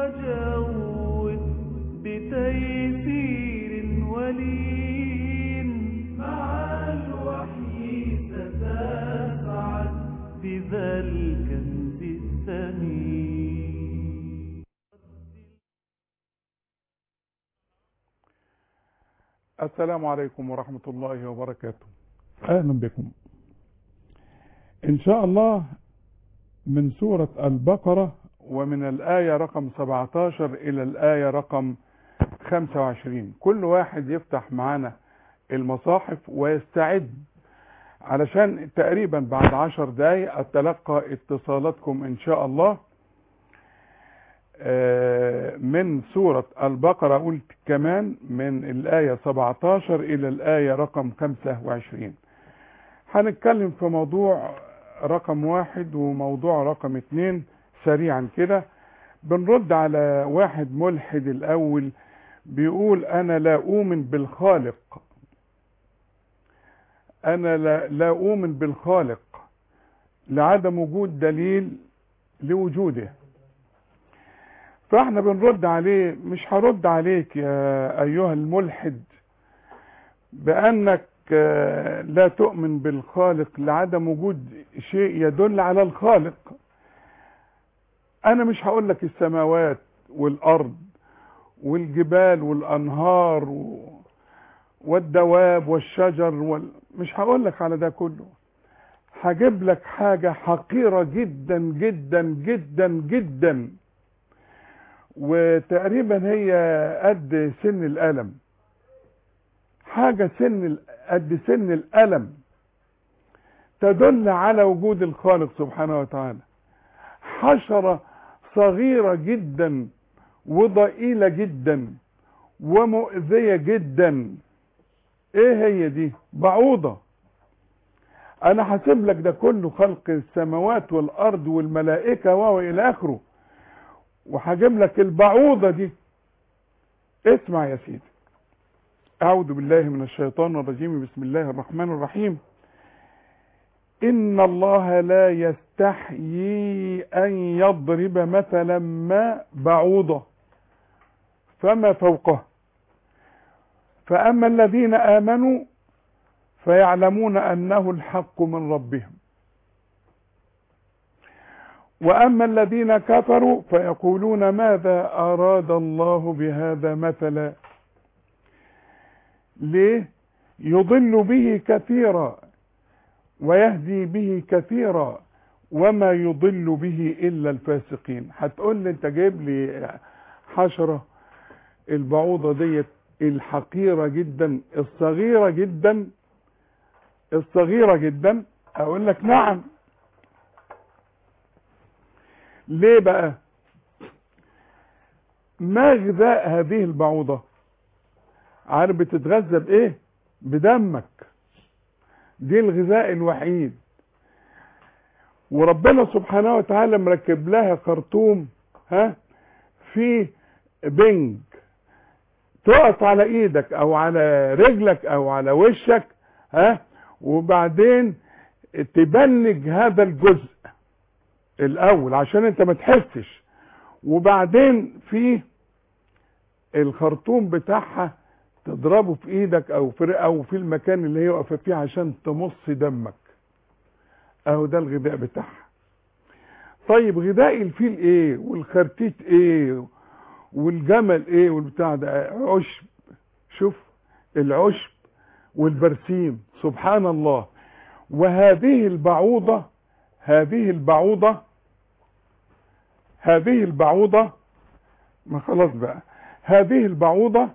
وجود بتيسير ولين مع الوحي ستسعد بذا الكنز الثمين السلام عليكم ورحمة الله وبركاته أهلا بكم إن شاء الله من سورة البقرة ومن الآية رقم 17 إلى الآية رقم 25 كل واحد يفتح معنا المصاحف ويستعد علشان تقريبا بعد عشر دقايق أتلقى اتصالاتكم إن شاء الله من سورة البقرة قلت كمان من الآية 17 إلى الآية رقم 25 هنتكلم في موضوع رقم واحد وموضوع رقم اتنين سريعا كده بنرد على واحد ملحد الأول بيقول أنا لا أؤمن بالخالق أنا لا, لا أؤمن بالخالق لعدم وجود دليل لوجوده فاحنا بنرد عليه مش هرد عليك يا ايها الملحد بانك لا تؤمن بالخالق لعدم وجود شيء يدل على الخالق انا مش هقول لك السماوات والارض والجبال والانهار والدواب والشجر وال... مش هقول لك على ده كله هجيب لك حاجة حقيرة جدا جدا جدا جدا وتقريبا هي قد سن الألم حاجة سن قد سن الألم تدل على وجود الخالق سبحانه وتعالى حشرة صغيرة جدا وضئيلة جدا ومؤذية جدا ايه هي دي بعوضة انا حاسب لك ده كله خلق السماوات والارض والملائكة والى اخره وهجيب لك البعوضة دي اسمع يا سيدي اعوذ بالله من الشيطان الرجيم بسم الله الرحمن الرحيم ان الله لا يستحيي ان يضرب مثلا ما بعوضة فما فوقه فاما الذين امنوا فيعلمون انه الحق من ربهم واما الذين كفروا فيقولون ماذا اراد الله بهذا مثلا ليه يضل به كثيرا ويهدي به كثيرا وما يضل به الا الفاسقين هتقول لي انت جايب لي حشره البعوضه ديت الحقيره جدا الصغيره جدا الصغيره جدا اقول لك نعم ليه بقى ما غذاء هذه البعوضة عارف بتتغذى بايه بدمك دي الغذاء الوحيد وربنا سبحانه وتعالى مركب لها خرطوم ها في بنج تقف على ايدك او على رجلك او على وشك ها وبعدين تبنج هذا الجزء الاول عشان انت ما تحسش وبعدين في الخرطوم بتاعها تضربه في ايدك او في او في المكان اللي هي واقفه فيه عشان تمص دمك اهو ده الغذاء بتاعها طيب غذاء الفيل ايه والخرتيت ايه والجمل ايه والبتاع ده عشب شوف العشب والبرسيم سبحان الله وهذه البعوضة هذه البعوضة هذه البعوضة ما خلاص بقى هذه البعوضة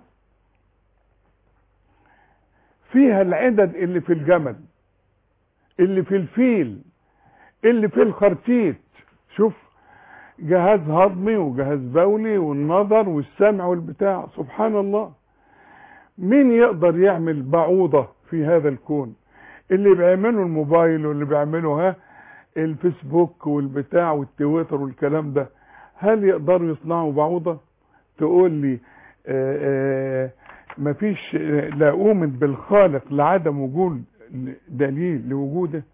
فيها العدد اللي في الجمل اللي في الفيل اللي في الخرتيت شوف جهاز هضمي وجهاز بولي والنظر والسمع والبتاع سبحان الله مين يقدر يعمل بعوضة في هذا الكون اللي بيعملوا الموبايل واللي بيعملوا ها الفيسبوك والبتاع والتويتر والكلام ده هل يقدروا يصنعوا بعوضة تقول لي آآ آآ مفيش لا أؤمن بالخالق لعدم وجود دليل لوجوده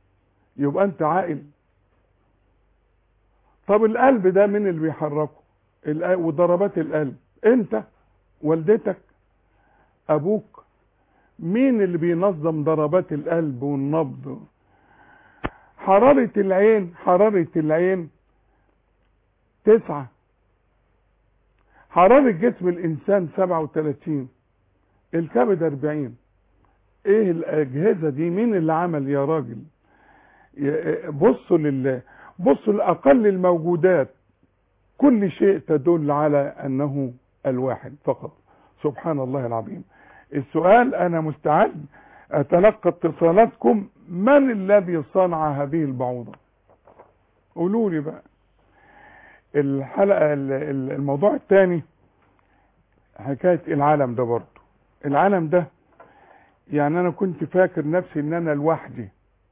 يبقى أنت عاقل طب القلب ده مين اللي بيحركه الق- وضربات القلب انت والدتك ابوك مين اللي بينظم ضربات القلب والنبض حرارة العين حرارة العين تسعة حرارة جسم الإنسان سبعة وتلاتين الكبد أربعين إيه الأجهزة دي مين اللي عمل يا راجل ي- بصوا لله بصوا لأقل الموجودات كل شيء تدل على أنه الواحد فقط سبحان الله العظيم السؤال أنا مستعد أتلقى اتصالاتكم من الذي صنع هذه البعوضة قولوا لي بقى الحلقة ال- ال- الموضوع الثاني حكاية العالم ده برضه العالم ده يعني أنا كنت فاكر نفسي إن أنا لوحدي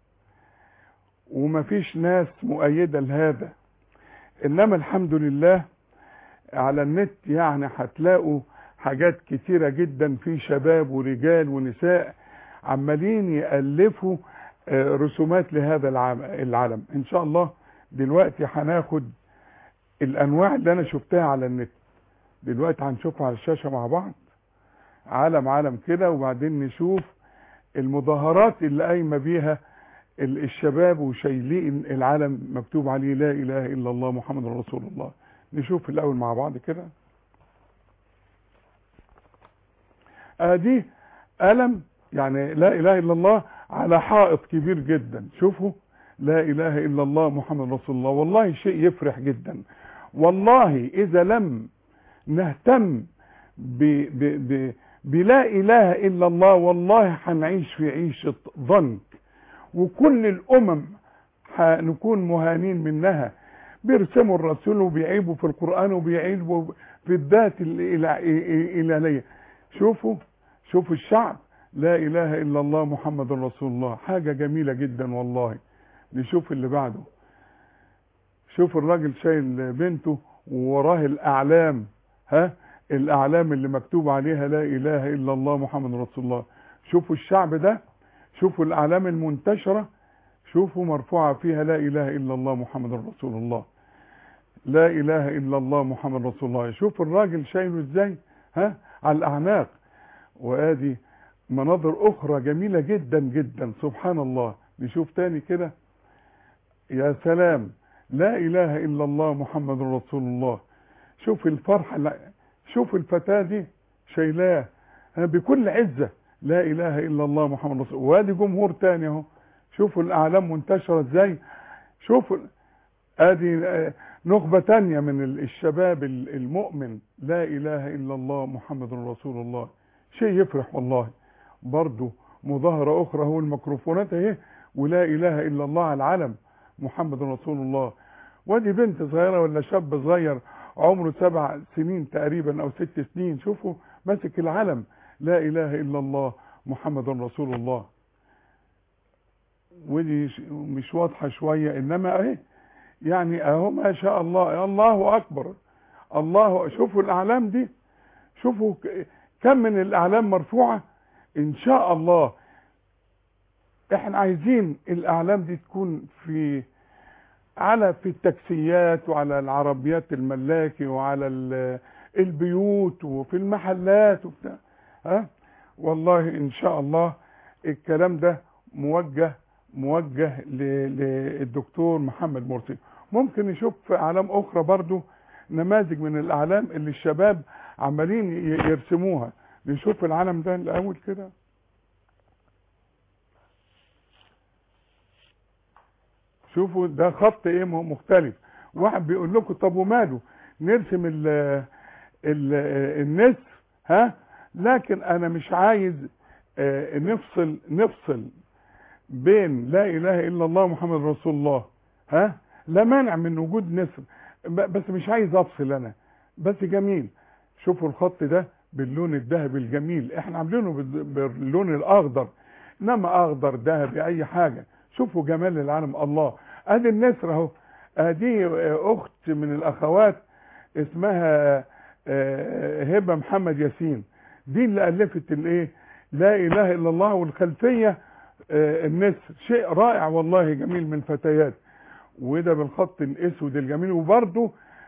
ومفيش ناس مؤيدة لهذا إنما الحمد لله على النت يعني هتلاقوا حاجات كتيرة جدا في شباب ورجال ونساء عمالين يألفوا آه، رسومات لهذا العام- العالم ان شاء الله دلوقتي هناخد الانواع اللي انا شفتها على النت دلوقتي هنشوفها على الشاشة مع بعض عالم عالم كده وبعدين نشوف المظاهرات اللي قايمة بيها ال- الشباب وشايلين العالم مكتوب عليه لا اله الا الله محمد رسول الله نشوف الاول مع بعض كده ادي قلم يعني لا اله الا الله على حائط كبير جدا شوفوا لا اله الا الله محمد رسول الله والله شيء يفرح جدا والله اذا لم نهتم ب ب ب بلا اله الا الله والله هنعيش في عيشه ضنك وكل الامم هنكون مهانين منها بيرسموا الرسول وبيعيبوا في القران وبيعيبوا في الذات الإله- الالهيه شوفوا شوفوا الشعب لا اله الا الله محمد رسول الله حاجه جميله جدا والله نشوف اللي بعده شوف الراجل شايل بنته ووراه الاعلام ها الاعلام اللي مكتوب عليها لا اله الا الله محمد رسول الله شوفوا الشعب ده شوفوا الاعلام المنتشره شوفوا مرفوعه فيها لا اله الا الله محمد رسول الله لا اله الا الله محمد رسول الله شوف الراجل شايله ازاي ها على الاعناق وادي مناظر اخرى جميله جدا جدا سبحان الله نشوف تاني كده يا سلام لا اله الا الله محمد رسول الله شوف الفرحه لا- شوف الفتاه دي شايلاه ها، بكل عزه لا اله الا الله محمد رسول الله وادي جمهور تاني اهو شوفوا الاعلام منتشره ازاي شوفوا ادي آه، نخبه تانية من ال- الشباب ال- المؤمن لا اله الا الله محمد رسول الله شيء يفرح والله برضو مظاهرة أخرى هو الميكروفونات اهي ولا إله إلا الله على العلم محمد رسول الله ودي بنت صغيرة ولا شاب صغير عمره سبع سنين تقريبا أو ست سنين شوفوا ماسك العلم لا إله إلا الله محمد رسول الله ودي ش- مش واضحة شوية إنما أهي يعني أهو ما شاء الله الله أكبر الله شوفوا الأعلام دي شوفوا ك- كم من الأعلام مرفوعة ان شاء الله احنا عايزين الاعلام دي تكون في على في التاكسيات وعلى العربيات الملاكي وعلى ال- البيوت وفي المحلات وبتاع ها والله ان شاء الله الكلام ده موجه موجه ل- للدكتور محمد مرسي ممكن نشوف في اعلام اخرى برضو نماذج من الاعلام اللي الشباب عمالين ي- يرسموها نشوف العلم ده الاول كده شوفوا ده خط ايه مه- مختلف واحد بيقول لكم طب وماله نرسم ال ال النسر ها لكن انا مش عايز آه، نفصل نفصل بين لا اله الا الله محمد رسول الله ها لا مانع من وجود نسر ب- بس مش عايز افصل انا بس جميل شوفوا الخط ده باللون الذهبي الجميل احنا عاملينه بال- باللون الاخضر انما اخضر ذهبي اي حاجه شوفوا جمال العالم الله ادي النسر اهو ادي اخت من الاخوات اسمها آه، هبه محمد ياسين دي اللي الفت الايه لا اله الا الله والخلفيه آه، النسر شيء رائع والله جميل من الفتيات وده بالخط الاسود الجميل وبرده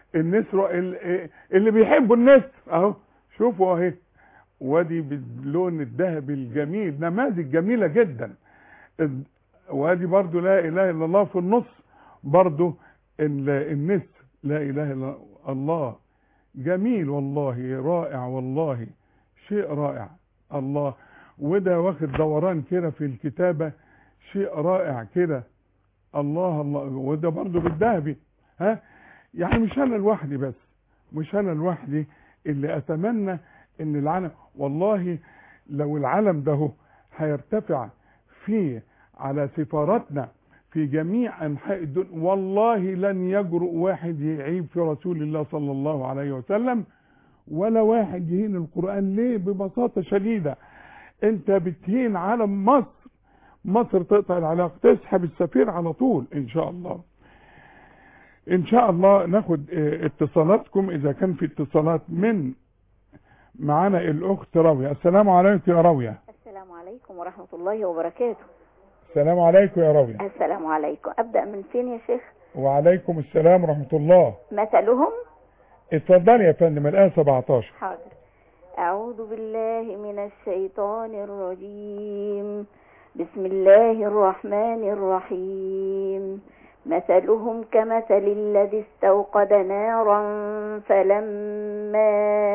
النسر ال- اللي بيحبوا النسر اهو شوفوا اهي وادي باللون الذهبي الجميل نماذج جميله جدا ال- وادي برضو لا اله الا الله في النص برضو ال- النسر لا اله الا الله جميل والله رائع والله شيء رائع الله وده واخد دوران كده في الكتابة شيء رائع كده الله الله وده برضه بالذهبي ها يعني مش انا لوحدي بس مش انا لوحدي اللي اتمنى ان العالم والله لو العالم ده هو هيرتفع فيه على سفاراتنا في جميع انحاء الدنيا والله لن يجرؤ واحد يعيب في رسول الله صلى الله عليه وسلم ولا واحد يهين القرآن ليه ببساطة شديدة انت بتهين علم مصر مصر تقطع العلاقة تسحب السفير على طول ان شاء الله ان شاء الله ناخد اه، اتصالاتكم اذا كان في اتصالات من معانا الاخت راوية السلام عليكم يا راوية السلام عليكم ورحمة الله وبركاته السلام عليكم يا راوية السلام عليكم أبدأ من فين يا شيخ وعليكم السلام ورحمة الله مثلهم اتفضل يا فندم الآية 17 حاضر أعوذ بالله من الشيطان الرجيم بسم الله الرحمن الرحيم مثلهم كمثل الذي استوقد نارا فلما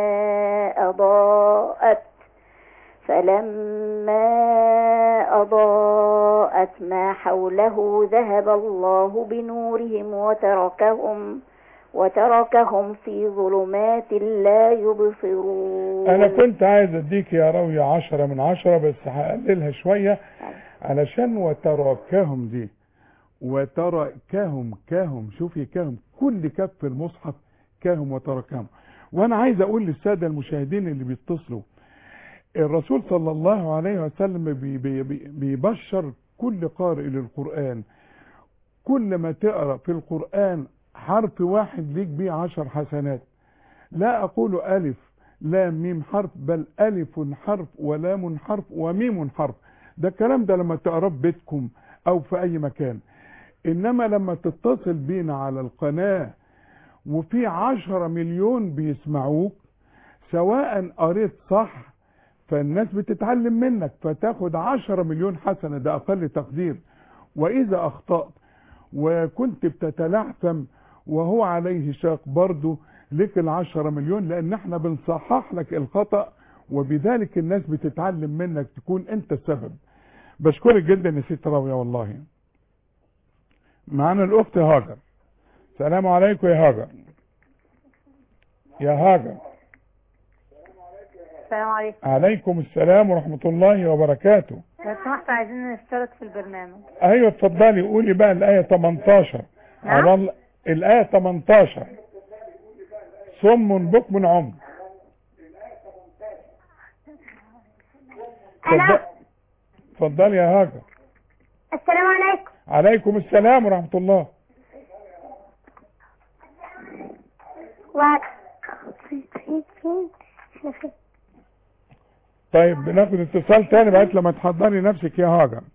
أضاءت فلما أضاءت ما حوله ذهب الله بنورهم وتركهم وتركهم في ظلمات لا يبصرون انا كنت عايز اديك يا راوية عشرة من عشرة بس هقللها شوية علشان وتراكهم دي وتركهم كاهم شوفي كاهم كل كف في المصحف كاهم وتركهم وانا عايز اقول للسادة المشاهدين اللي بيتصلوا الرسول صلى الله عليه وسلم بي بي بي بيبشر كل قارئ للقرآن كل ما تقرأ في القرآن حرف واحد ليك بيه عشر حسنات لا أقول ألف لام ميم حرف بل ألف حرف ولام حرف وميم حرف ده الكلام ده لما تقراه في بيتكم أو في أي مكان إنما لما تتصل بينا على القناة وفي عشرة مليون بيسمعوك سواء قريت صح فالناس بتتعلم منك فتاخد عشرة مليون حسنة ده أقل تقدير وإذا أخطأت وكنت بتتلعثم وهو عليه شاق برضه لك العشرة مليون لأن احنا بنصحح لك الخطأ وبذلك الناس بتتعلم منك تكون انت السبب بشكرك جدا يا ست راوية والله معانا الأخت هاجر السلام عليكم يا هاجر يا هاجر السلام عليكم عليكم السلام ورحمة الله وبركاته لو سمحت عايزين نشترك في البرنامج ايوه اتفضلي قولي بقى الآية 18 نعم؟ على الله الآية 18 صم بكم عمي اتفضل- اتفضلي يا هاجر السلام عليكم عليكم السلام ورحمة الله طيب بناخد اتصال تاني بقيت لما تحضري نفسك يا هاجر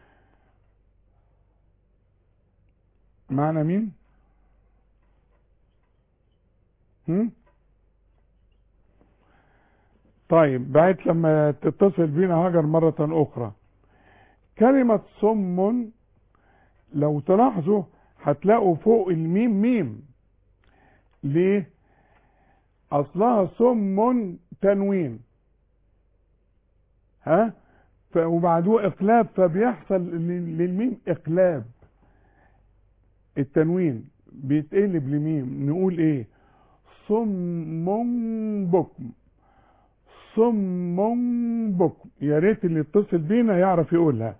معنا مين هم؟ طيب بقيت لما تتصل بينا هاجر مرة أخرى كلمة صم لو تلاحظوا هتلاقوا فوق الميم ميم ليه أصلها صم تنوين ها ف- وبعده اقلاب فبيحصل لل- للميم اقلاب التنوين بيتقلب لميم نقول ايه صم بكم صم بكم يا ريت اللي يتصل بينا يعرف يقولها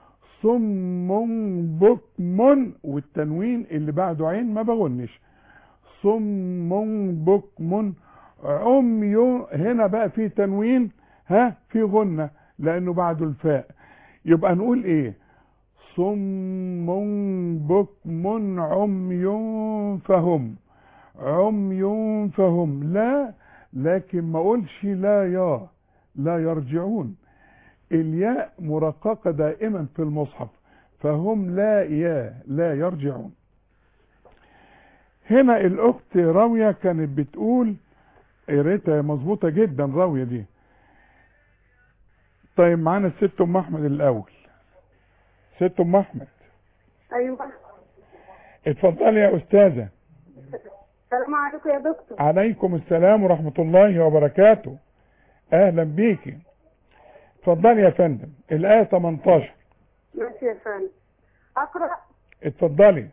صم بكم والتنوين اللي بعده عين ما بغنش صم بكم عمي هنا بقى في تنوين ها في غنة لانه بعده الفاء يبقى نقول ايه صم بكم عمي فهم عمي فهم لا لكن ما اقولش لا يا لا يرجعون الياء مرققة دائما في المصحف فهم لا يا لا يرجعون هنا الاخت راوية كانت بتقول قريتها مظبوطة جدا راوية دي طيب معانا الست ام احمد الاول ست ام احمد ايوه اتفضلي يا استاذة السلام عليكم يا دكتور عليكم السلام ورحمة الله وبركاته اهلا بيكي اتفضلي يا فندم الايه 18 ماشي يا فندم اقرا اتفضلي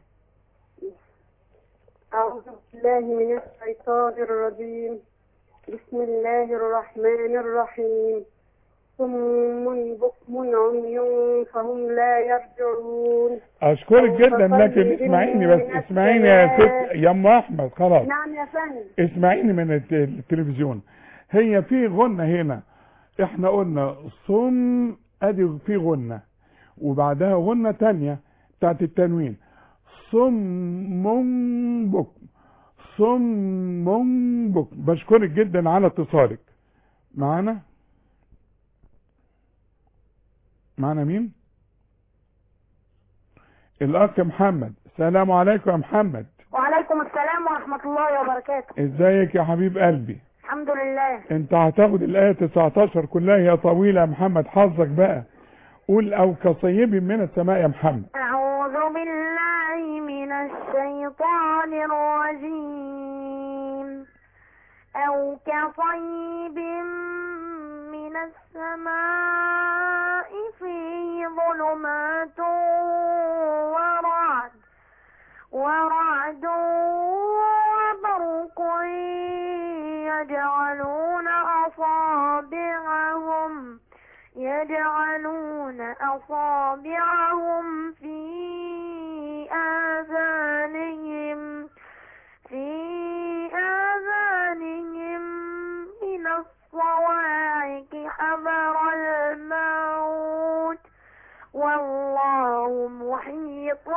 اعوذ بالله من الشيطان الرجيم بسم الله الرحمن الرحيم صم بكم عمي فهم لا يرجعون اشكرك جدا لكن اسمعيني بس اسمعيني يا ست يا ام احمد خلاص نعم يا فندم اسمعيني من الت- التلفزيون هي في غنة هنا احنا قلنا صم ادي في غنة وبعدها غنة تانية بتاعت التنوين صم بكم صم بكم بشكرك جدا على اتصالك معانا معانا مين الاخ محمد السلام عليكم يا محمد وعليكم السلام ورحمة الله وبركاته ازيك يا حبيب قلبي الحمد لله انت هتاخد الايه 19 كلها هي طويله يا محمد حظك بقى قول او كصيب من السماء يا محمد أعوذ بالله من الشيطان الرجيم أو كصيب من السماء فيه ظلمات ورعد ورعد وبرق يجعلون أصابعهم يجعلون أصابعهم في آذانهم في آذانهم من الصواعق حذر الموت والله محيط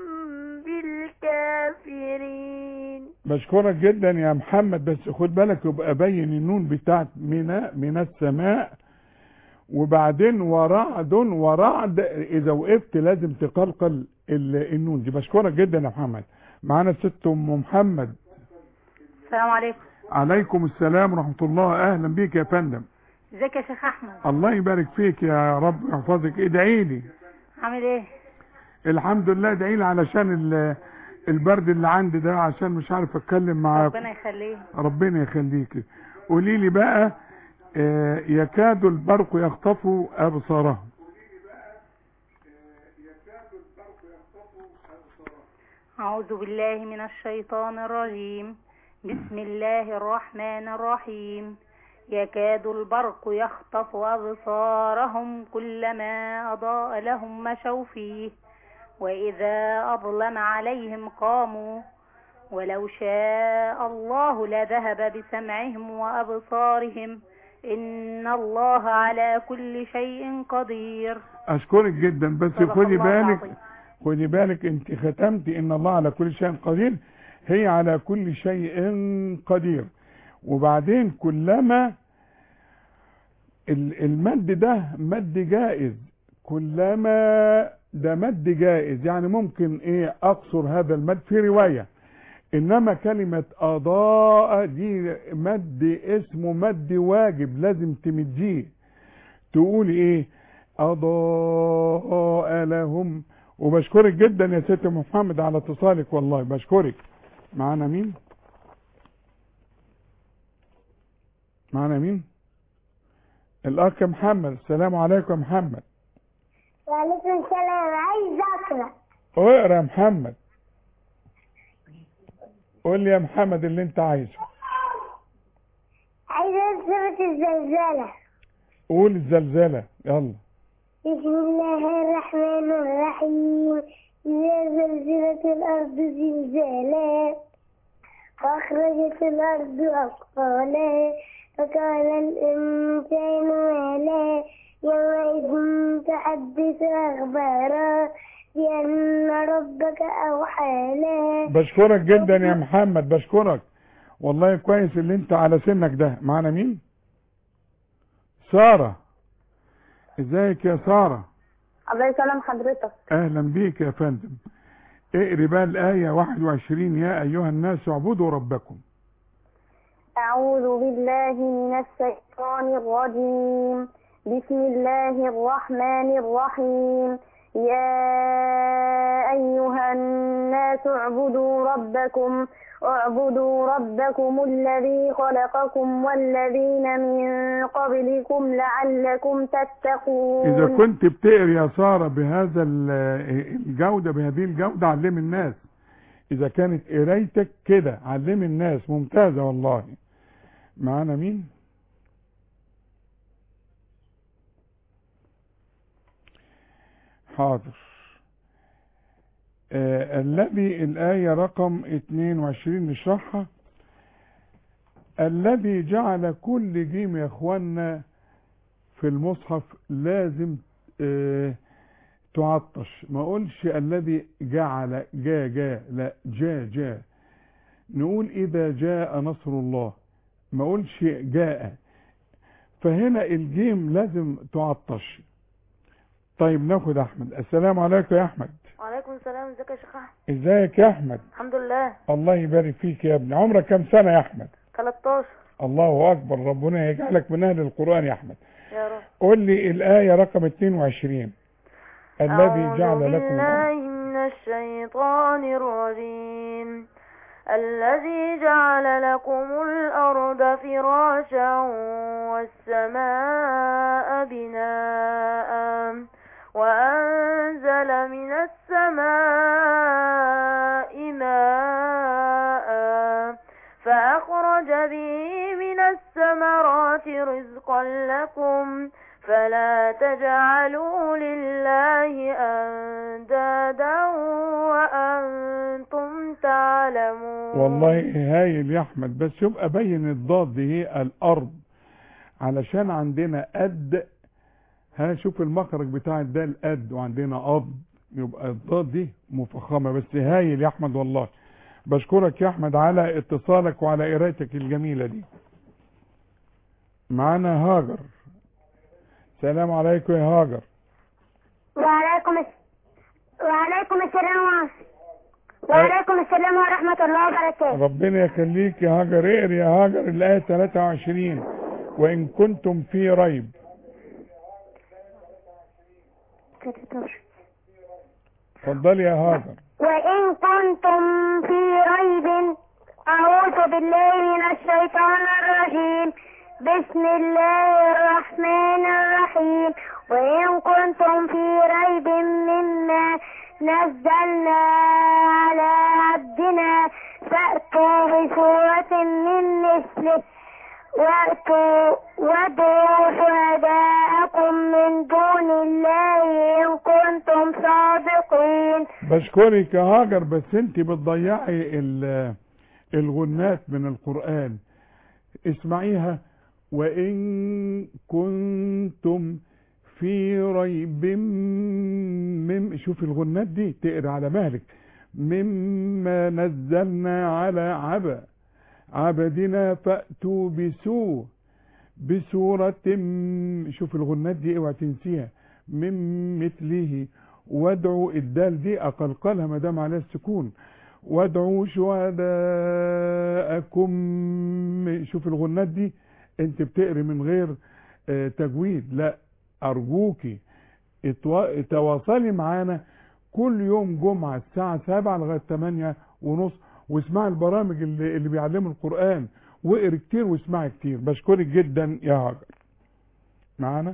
بالكافرين بشكرك جدا يا محمد بس خد بالك يبقى بين النون بتاعت من من السماء وبعدين ورعد ورعد اذا وقفت لازم تقلقل ال- النون دي بشكرك جدا يا محمد معانا الست ام محمد السلام عليكم عليكم السلام ورحمه الله اهلا بيك يا فندم ازيك يا شيخ احمد الله يبارك فيك يا رب يحفظك ادعي لي عامل ايه الحمد لله ادعي لي علشان ال- البرد اللي عندي ده عشان مش عارف اتكلم معاك ربنا يخليه ربنا يخليك قولي لي بقى آه، يكاد البرق يخطف ابصارهم أعوذ بالله من الشيطان الرجيم بسم الله الرحمن الرحيم يكاد البرق يخطف أبصارهم كلما أضاء لهم مشوا فيه وإذا أظلم عليهم قاموا ولو شاء الله لذهب بسمعهم وأبصارهم إن الله على كل شيء قدير اشكرك جدا بس صدق خدي الله بالك العظيم. خدي بالك انت ختمتي ان الله على كل شيء قدير هي على كل شيء قدير وبعدين كلما ال- المد ده مد جائز كلما ده مد جائز يعني ممكن ايه اقصر هذا المد في رواية انما كلمة اضاء دي مد اسمه مد واجب لازم تمديه تقولي ايه اضاء لهم وبشكرك جدا يا ست محمد على اتصالك والله بشكرك معانا مين معانا مين الاخ محمد السلام عليكم يا محمد وعليكم السلام عايز اقرا اقرا يا محمد قول لي يا محمد اللي انت عايزه عايز سورة الزلزلة قول الزلزلة يلا بسم الله الرحمن الرحيم إذا زلزلت الأرض زلزالها وأخرجت الأرض أثقالها فقال الإنسان ما لها يومئذ تحدث أخبارها بأن ربك أوحى لها بشكرك جدا يا محمد بشكرك والله كويس اللي انت على سنك ده معانا مين سارة ازيك يا سارة الله يسلم حضرتك اهلا بيك يا فندم اقري بقى الآية 21 يا أيها الناس اعبدوا ربكم أعوذ بالله من الشيطان الرجيم بسم الله الرحمن الرحيم يا أيها الناس اعبدوا ربكم اعبدوا ربكم الذي خلقكم والذين من قبلكم لعلكم تتقون إذا كنت بتقري يا سارة بهذا ال- الجودة بهذه الجودة علم الناس إذا كانت قرايتك كده علم الناس ممتازة والله معانا مين؟ حاضر آه الذي الآية رقم 22 نشرحها الذي جعل كل جيم يا اخوانا في المصحف لازم آه تعطش ما اقولش الذي جعل جا جا لا جا جا نقول اذا جاء نصر الله ما اقولش جاء فهنا الجيم لازم تعطش طيب ناخد احمد السلام عليكم يا احمد وعليكم السلام ازيك يا شيخ احمد ازيك يا احمد الحمد لله الله يبارك فيك يا ابني عمرك كم سنه يا احمد 13 الله اكبر ربنا يجعلك من اهل القران يا احمد يا رب قول لي الايه رقم 22 الذي جعل لكم بالله من الشيطان الرجيم الذي جعل لكم الأرض فراشا والسماء بناء وأنزل من السماء ماء فأخرج به من الثمرات رزقا لكم فلا تجعلوا لله أندادا وأنتم تعلمون والله هايل يا احمد بس يبقى بين الضاد دي هي الارض علشان عندنا قد ها شوف المخرج بتاع الدال قد وعندنا قض يبقى الضاد دي مفخمه بس هايل يا احمد والله بشكرك يا احمد على اتصالك وعلى قرايتك الجميله دي معانا هاجر السلام عليكم يا هاجر وعليكم الس... وعليكم السلام ورحمة وعليكم السلام ورحمة الله وبركاته ربنا يخليك يا هاجر اقري يا هاجر الآية 23 وإن كنتم في ريب اتفضلي يا هاجر وإن كنتم في ريب أعوذ بالله من الشيطان الرجيم بسم الله الرحمن الرحيم وإن كنتم في ريب مما نزلنا على عبدنا فأتوا بسورة من مثله وأتوا وادعوا شهداءكم من دون الله إن كنتم صادقين بشكرك يا هاجر بس انت بتضيعي ال- الغنات من القرآن اسمعيها وإن كنتم في ريب مم شوف الغنات دي تقرا على مهلك مما نزلنا على عبا عبدنا فأتوا بسوء بسورة م- شوف الغنات دي اوعى تنسيها من مثله وادعوا الدال دي اقلقلها ما دام عليها السكون وادعوا شهداءكم شوف الغنات دي انت بتقري من غير آه، تجويد لا ارجوكي اتوا- تواصلي معانا كل يوم جمعة الساعة 7 لغاية 8 ونص واسمعي البرامج اللي, اللي بيعلموا القرآن واقري كتير واسمعي كتير بشكرك جدا يا هاجر معانا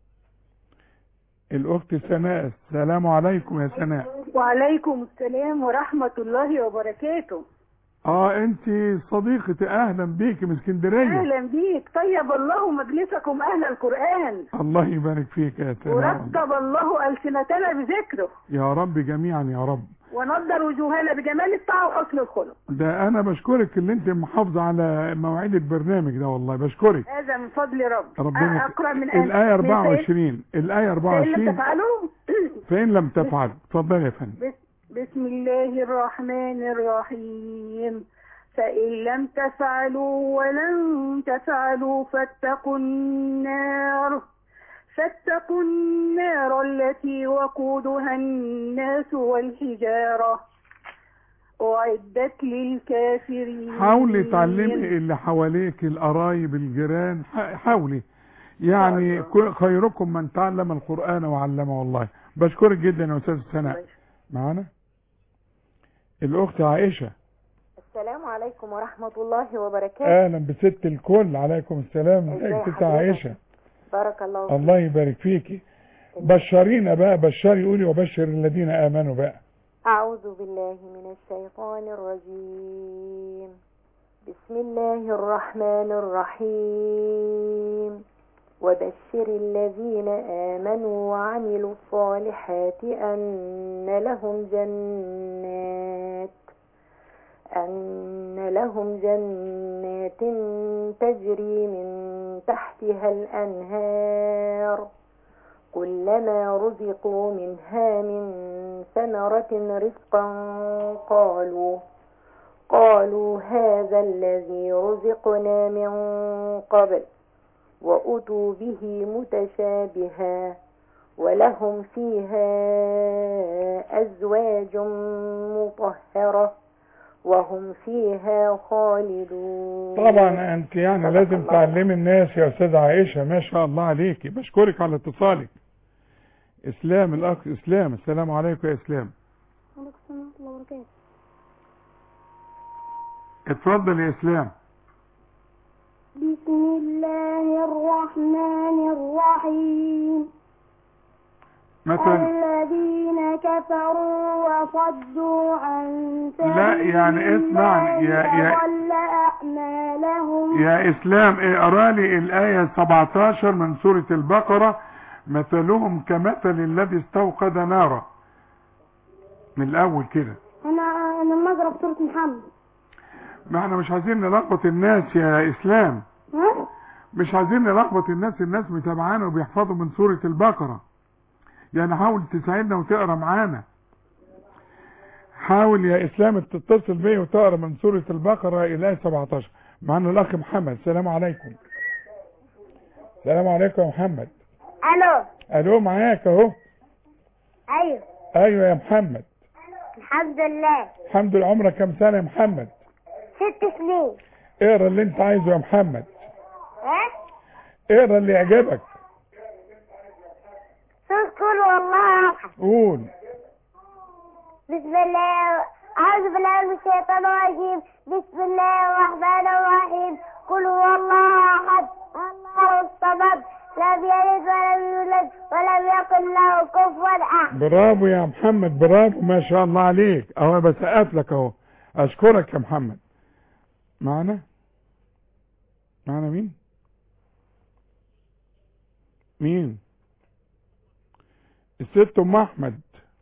الاخت سناء السلام عليكم يا سناء وعليكم السلام ورحمة الله وبركاته اه انت صديقتي اهلا بيك من اسكندريه أهلا بيك طيب الله مجلسكم أهل القرآن الله يبارك فيك يا سناء ورتب الله ألسنتنا بذكره يا رب جميعا يا رب ونضر وجوهنا بجمال الطاعة وحسن الخلق ده انا بشكرك اللي انت محافظه على مواعيد البرنامج ده والله بشكرك هذا من فضل رب ربنا أقرأ من الآية من سيد- 24 الآية فإن لم 24 تفعلوا فإن لم تفعل اتفضل يا فندم بس- بسم الله الرحمن الرحيم فإن لم تفعلوا ولن تفعلوا فاتقوا النار فاتقوا النار التي وقودها الناس والحجارة أعدت للكافرين حاولي تعلمي اللي حواليك القرايب الجيران ح- حاولي يعني آه. كل- خيركم من تعلم القرآن وعلمه والله بشكرك جدا يا أستاذ سناء معانا الأخت عائشة السلام عليكم ورحمة الله وبركاته أهلا بست الكل عليكم السلام ازي ازيك ست حضرتك؟ عائشة بارك الله فيك الله يبارك فيكي بشرينا بقى بشري قولي وبشر الذين آمنوا بقى أعوذ بالله من الشيطان الرجيم بسم الله الرحمن الرحيم وبشر الذين آمنوا وعملوا الصالحات أن لهم جنات أن لهم جنات تجري من تحتها الأنهار كلما رزقوا منها من ثمرة رزقا قالوا قالوا هذا الذي رزقنا من قبل وأتوا به متشابها ولهم فيها أزواج مطهرة وهم فيها خالدون طبعا انت يعني صدق لازم الله. تعلمي الناس يا استاذة عائشة ما شاء الله عليكي بشكرك على اتصالك اسلام الاخ اسلام السلام عليكم يا اسلام وعليكم السلام ورحمة الله وبركاته اتفضل يا اسلام بسم الله الرحمن الرحيم مثلا الذين كفروا وصدوا عن سبيل لا، يعني اسمع، الله يا- يا- أضل أعمالهم يا اسلام اقرا لي الايه 17 من سوره البقره مثلهم كمثل الذي استوقد نارا من الاول كده أنا أنا مقرأ سورة محمد ما احنا مش عايزين نلخبط الناس يا اسلام ها؟ مش عايزين نلخبط الناس الناس متابعانا وبيحفظوا من سورة البقرة يعني حاول تساعدنا وتقرا معانا حاول يا اسلام تتصل بيا وتقرا من سورة البقرة الى 17 معانا الاخ محمد السلام عليكم السلام عليكم يا محمد ألو الو معاك اهو أيوه ايوه يا محمد الحمد لله الحمد لله عمرك كام سنة يا محمد ست سنين اقرا اللي انت عايزه يا محمد ها؟ اقرا اللي يعجبك سورة كل والله أحد قول بسم الله أعوذ بالله من الشيطان الرجيم بسم الله الرحمن الرحيم قل هو الله أحد الله الصمد لم يلد ولم يولد ولم يكن له كفوا أحد برافو يا محمد برافو ما شاء الله عليك اهو بسقف لك اهو اشكرك يا محمد معنا معنا مين مين الست ام احمد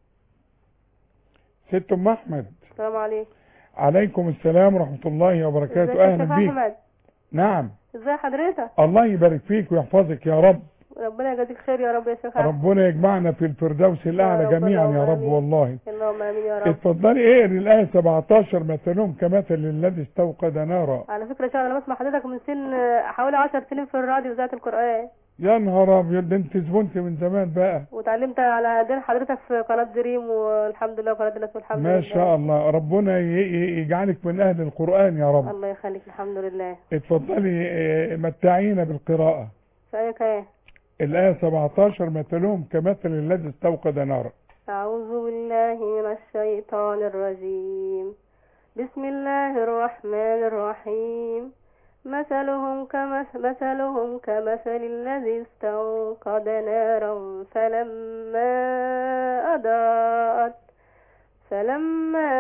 ست ام احمد السلام عليكم عليكم السلام ورحمة الله ازيك وبركاته يا اهلا شيخ بيك احمد نعم ازي حضرتك الله يبارك فيك ويحفظك يا رب ربنا يجازيك خير يا رب يا شيخ احمد ربنا يجمعنا في الفردوس الاعلى رب جميعا يا اللهم رب آمين. والله اللهم امين يا رب اتفضلي اقري الآية 17 مثلهم كمثل الذي استوقد نارا على فكره يا شيخ انا بسمع حضرتك من سن حوالي 10 سنين في الراديو اذاعه القران يا نهار ابيض ده انت زبونت من زمان بقى وتعلمت على دين حضرتك في قناه دريم والحمد لله وقناه الناس والحمد لله ما شاء الله ربنا ي- ي- يجعلك من اهل القرآن يا رب الله يخليك الحمد لله اتفضلي اه، متعينا بالقراءة شايك ايه الآية 17 مثلهم كمثل الذي استوقد نارا أعوذ بالله من الشيطان الرجيم بسم الله الرحمن الرحيم مثلهم كمثل مثلهم كمثل الذي استوقد نارا فلما أضاءت فلما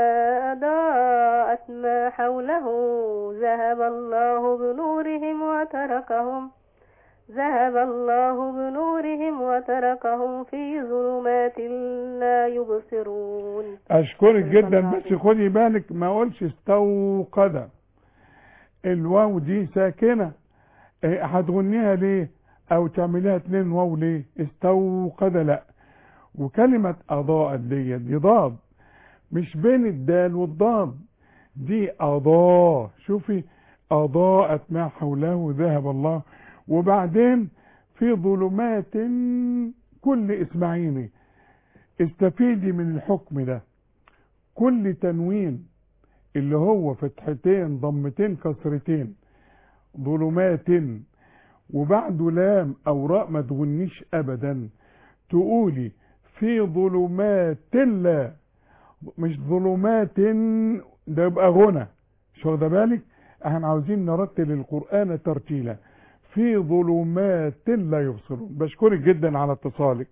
أضاءت ما حوله ذهب الله بنورهم وتركهم ذهب الله بنورهم وتركهم في ظلمات لا يبصرون اشكرك صدق جدا الله بس خدي بالك ما اقولش استوقد الواو دي ساكنة اه، هتغنيها ليه او تعمليها اتنين واو ليه استوقد لا وكلمة اضاءت دي دي ضاد مش بين الدال والضاد دي اضاء شوفي اضاءت ما حوله ذهب الله وبعدين في ظلمات كل اسمعيني استفيدي من الحكم ده كل تنوين اللي هو فتحتين ضمتين كسرتين ظلمات وبعده لام او راء ما تغنيش ابدا تقولي في ظلمات لا مش ظلمات ده يبقى غنى مش واخده بالك احنا عاوزين نرتل القران ترتيلا في ظلمات لا يبصرون بشكرك جدا على اتصالك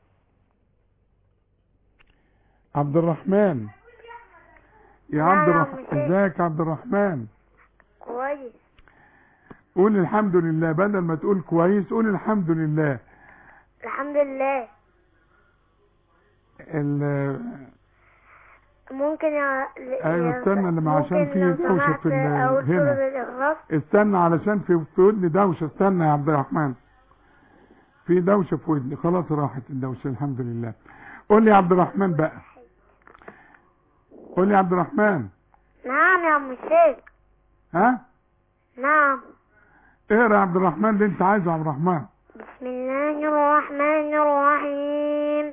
عبد الرحمن يا عبد الرحمن ازيك يا عبد الرحمن كويس قول الحمد لله بدل ما تقول كويس قول الحمد لله الحمد لله ال- ممكن يا ايوه استنى لما عشان في دوشه في ال- أول هنا سورة الإخلاص استنى علشان في في ودني دوشه استنى يا عبد الرحمن في دوشه في ودني خلاص راحت الدوشه الحمد لله قول لي يا عبد الرحمن بقى قول لي يا عبد الرحمن نعم يا أم الشيخ ها نعم اقرا يا عبد الرحمن اللي انت عايزه يا عبد الرحمن بسم الله الرحمن الرحيم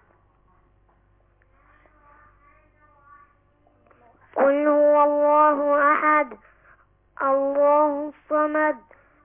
قل هو الله أحد الله الصمد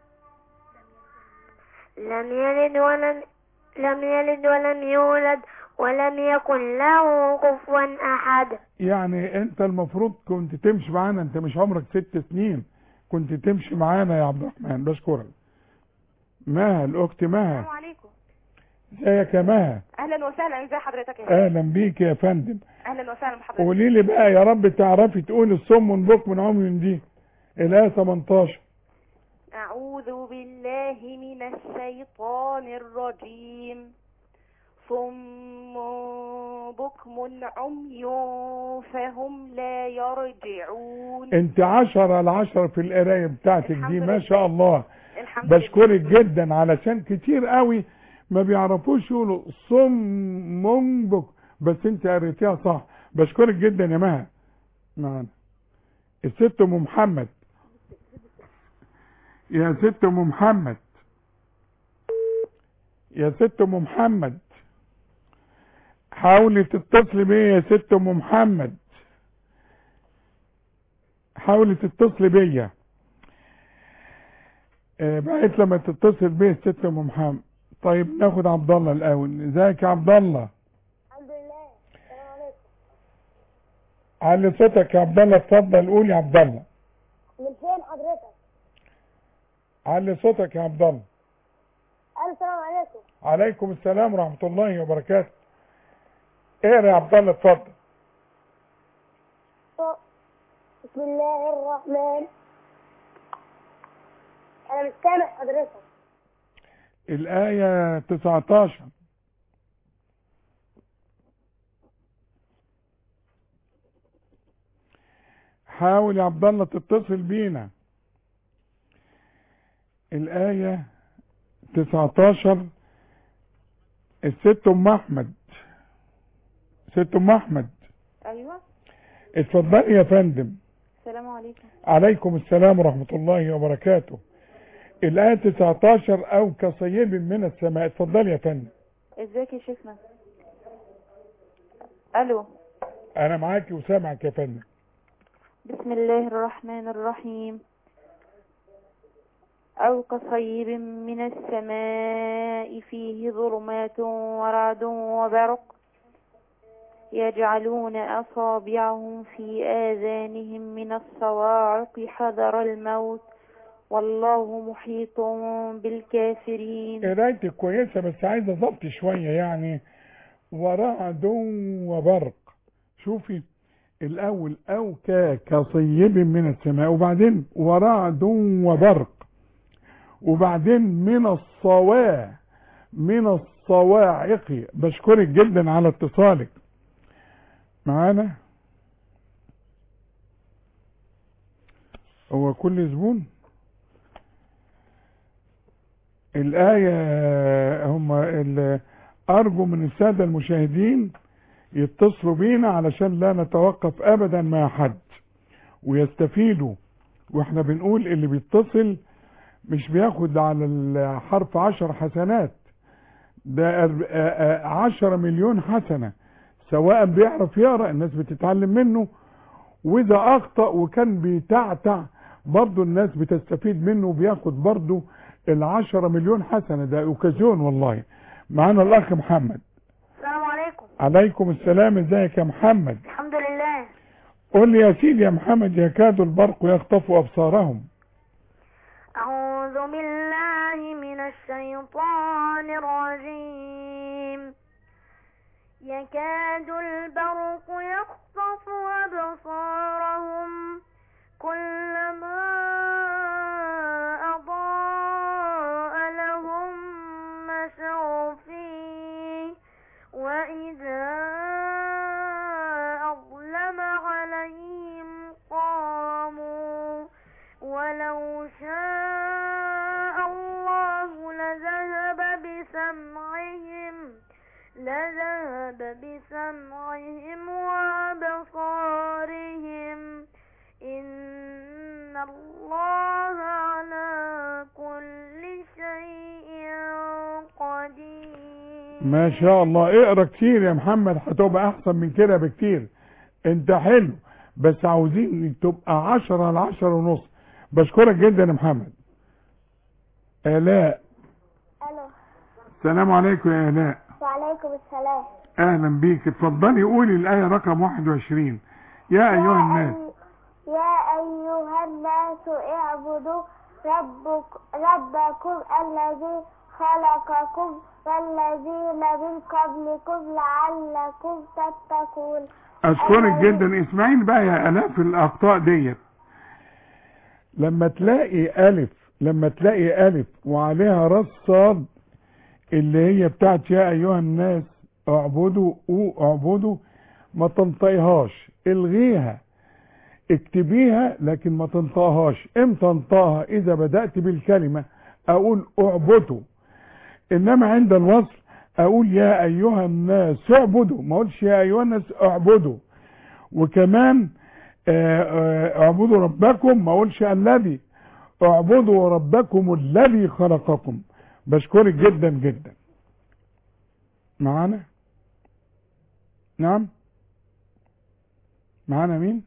لم يلد ولم لم يلد ولم يولد ولم يكن له كفوا أحد يعني انت المفروض كنت تمشي معانا انت مش عمرك ست سنين كنت تمشي معانا يا عبد الرحمن بشكرك مها الاخت مها السلام عليكم ازيك يا مها اهلا وسهلا ازي حضرتك يا هاني؟ اهلا بيك يا فندم اهلا وسهلا بحضرتك قولي لي بقى يا رب تعرفي تقولي الصم بكم عمي دي الايه 18 اعوذ بالله من الشيطان الرجيم صم بكم عمي فهم لا يرجعون انت عشرة على عشرة في القرايه بتاعتك الحمد دي ما لله. شاء الله الحمد لله بشكرك جدا علشان كتير قوي ما بيعرفوش يقولوا صم بكم بس انت قريتيها صح بشكرك جدا يا مها معانا الست ام محمد يا ست ام محمد يا ست ام محمد حاولي تتصلي بيا يا ست ام محمد حاولي تتصلي بيا آه، بقيت لما تتصل بيا الست ام محمد طيب ناخد عبد الله الاول ازيك يا عبد الله الحمد لله السلام عليكم علي صوتك يا عبد الله اتفضل قول يا عبد الله من فين حضرتك؟ علي صوتك يا عبد الله السلام عليكم عليكم السلام ورحمه الله وبركاته اقرا يا عبد الله اتفضل بسم الله الرحمن انا مش سامع حضرتك الآية 19 حاول يا عبد الله تتصل بينا الآية 19 الست أم أحمد ست أم أحمد ايوه اتفضلي يا فندم السلام عليكم عليكم السلام ورحمة الله وبركاته الآية 19 أو كصيب من السماء اتفضلي يا فندم ازيك يا شيخنا الو أنا معاكي وسامعك يا فندم بسم الله الرحمن الرحيم أو كصيب من السماء فيه ظلمات ورعد وبرق يجعلون أصابعهم في آذانهم من الصواعق حذر الموت والله محيط بالكافرين قرايتك كويسة بس عايزة ضبط شوية يعني ورعد وبرق شوفي الأول أو كا كصيب من السماء وبعدين ورعد وبرق وبعدين من الصواع من الصواعق بشكرك جدا على اتصالك معانا هو كل زبون الآية هم ال- أرجو من السادة المشاهدين يتصلوا بينا علشان لا نتوقف أبدا مع حد ويستفيدوا واحنا بنقول اللي بيتصل مش بياخد على الحرف عشر حسنات ده أر- آ- آ- عشرة مليون حسنة سواء بيعرف يقرا الناس بتتعلم منه واذا اخطا وكان بيتعتع برضه الناس بتستفيد منه وبياخد برضه العشرة مليون حسنة ده اوكازيون والله معانا الاخ محمد السلام عليكم عليكم السلام ازيك يا محمد الحمد لله قول لي يا سيدي يا محمد يكاد البرق يخطف ابصارهم أعوذ بالله من الشيطان الرجيم يكاد البرق يخطف أبصارهم كلما أضاء لهم مشوا فيه وإذا أظلم عليهم قاموا ولو شاء الله لذهب بسمعهم لذهب بسمعهم وأبصارهم إن الله على كل شيء قدير ما شاء الله اقرا كتير يا محمد هتبقى احسن من كده بكتير انت حلو بس عاوزين تبقى عشرة على عشرة ونص بشكرك جدا يا محمد الاء ألو السلام عليكم يا الاء وعليكم السلام اهلا بيك اتفضلي قولي الايه رقم 21 يا ايها الناس يا أيها الناس اعبدوا ربك ربكم الذي خلقكم والذين من قبلكم لعلكم تتقون اشكرك جدا اسمعين بقى يا الاء في الاخطاء ديت لما تلاقي الف لما تلاقي الف وعليها راس صاد اللي هي بتاعت يا ايها الناس اعبدوا او اعبدوا ما تنطقيهاش الغيها اكتبيها لكن ما تنطقهاش امتى انطقها اذا بدأت بالكلمة اقول اعبدوا انما عند الوصل اقول يا ايها الناس اعبدوا ما اقولش يا ايها الناس اعبدوا وكمان آه، آه، اعبدوا ربكم ما اقولش الذي اعبدوا ربكم الذي خلقكم بشكرك جدا جدا معانا نعم معانا مين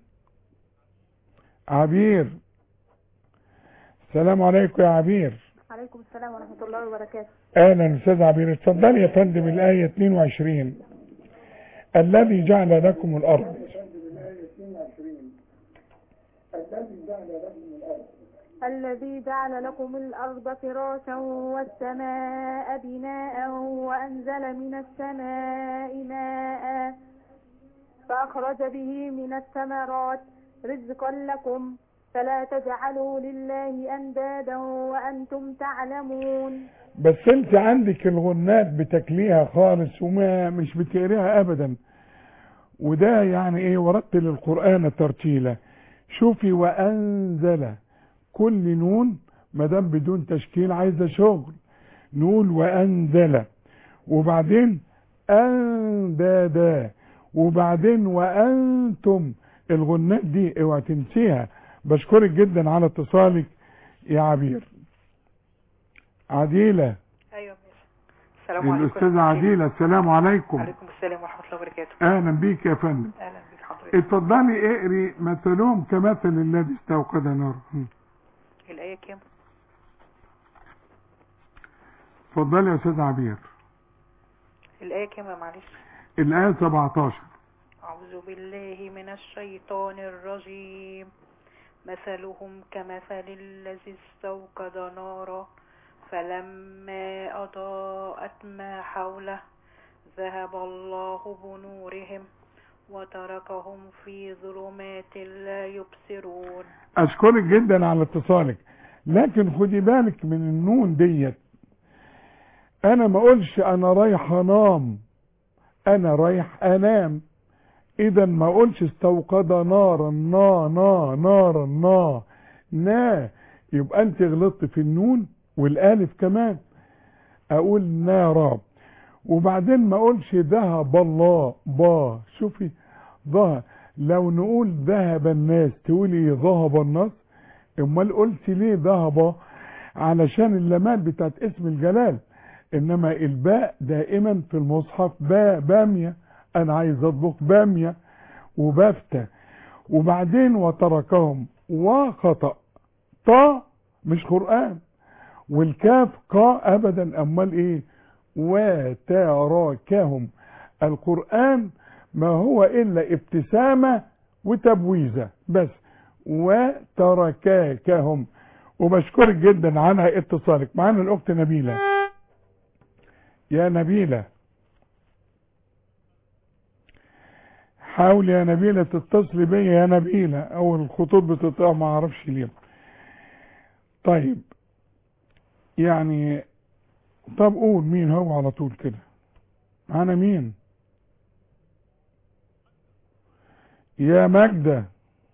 عبير السلام عليكم يا عبير عليكم السلام ورحمة الله وبركاته اهلا استاذ عبير اتفضلي يا فندم الايه 22 الذي جعل لكم الارض الذي جعل لكم الأرض فراشا والسماء بناء وأنزل من السماء ماء فأخرج به من الثمرات رزقا لكم فلا تجعلوا لله أندادا وأنتم تعلمون بس انت عندك الغنات بتاكليها خالص وما مش بتقريها ابدا وده يعني ايه ورتل القران ترتيلا شوفي وانزل كل نون ما دام بدون تشكيل عايزه شغل نقول وانزل وبعدين اندادا وبعدين وانتم الغنات دي اوعى تنسيها بشكرك جدا على اتصالك يا عبير عديله ايوه ماشي السلام عليكم الاستاذه عديله السلام عليكم عليكم السلام ورحمه الله وبركاته اهلا بيك يا فندم اهلا بك حضرتك اتفضلي اقري مثلهم كمثل الذي استوقد نار هم. الايه كام اتفضلي يا استاذ عبير الايه كام يا معلش الايه 17 اعوذ بالله من الشيطان الرجيم مثلهم كمثل الذي استوقد نارا فلما أضاءت ما حوله ذهب الله بنورهم وتركهم في ظلمات لا يبصرون اشكرك جدا على اتصالك لكن خدي بالك من النون ديت انا ما اقولش انا رايح انام انا رايح انام اذا ما اقولش استوقد نارا نا نا نارا نا نا يبقى انت غلطت في النون والالف كمان اقول نارا وبعدين ما اقولش ذهب الله با شوفي ظهر لو نقول ذهب الناس تقولي ذهب الناس امال قلت ليه ذهب علشان اللمات بتاعت اسم الجلال انما الباء دائما في المصحف باء بامية انا عايز اطبخ باميه وبفتة وبعدين وتركهم وخطأ طا مش قرآن والكاف قا ابدا امال ايه وتراكهم القرآن ما هو الا ابتسامة وتبويزة بس وتركاكهم وبشكرك جدا على اتصالك معانا الاخت نبيلة يا نبيلة حاول يا نبيلة تتصلي بيا يا نبيلة او الخطوط بتقطع ما اعرفش ليه طيب يعني طب قول مين هو على طول كده معانا مين يا ماجدة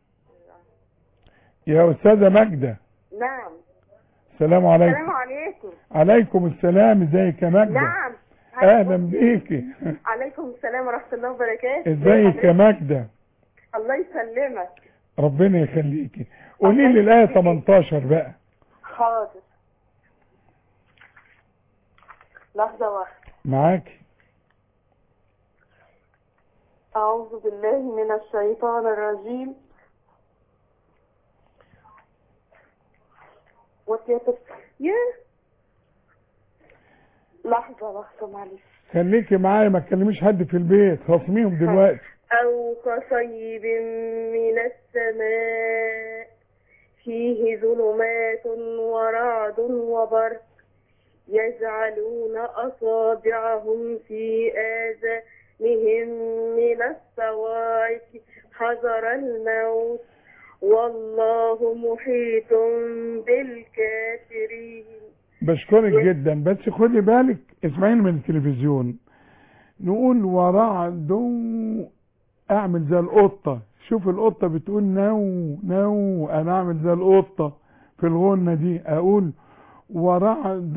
يا أستاذة ماجدة نعم السلام عليكم السلام عليكم عليكم السلام ازيك يا ماجدة نعم اهلا بيكي عليكم السلام ورحمة الله وبركاته ازيك يا ماجدة الله يسلمك ربنا يخليكي قولي لي الآية 18 بقى حاضر لحظة واحدة معاكي أعوذ بالله من الشيطان الرجيم وتيتر يا لحظة لحظة معلش خليكي معايا ما تكلميش حد في البيت خاصميهم دلوقتي أو كصيب من السماء فيه ظلمات ورعد وبرق يجعلون أصابعهم في آذانهم من الصواعق حذر الموت والله محيط بالكافرين بشكرك جدا بس خدي بالك اسمعيني من التلفزيون نقول ورعد اعمل زي القطة شوف القطة بتقول نو نو انا اعمل زي القطة في الغنة دي اقول ورعد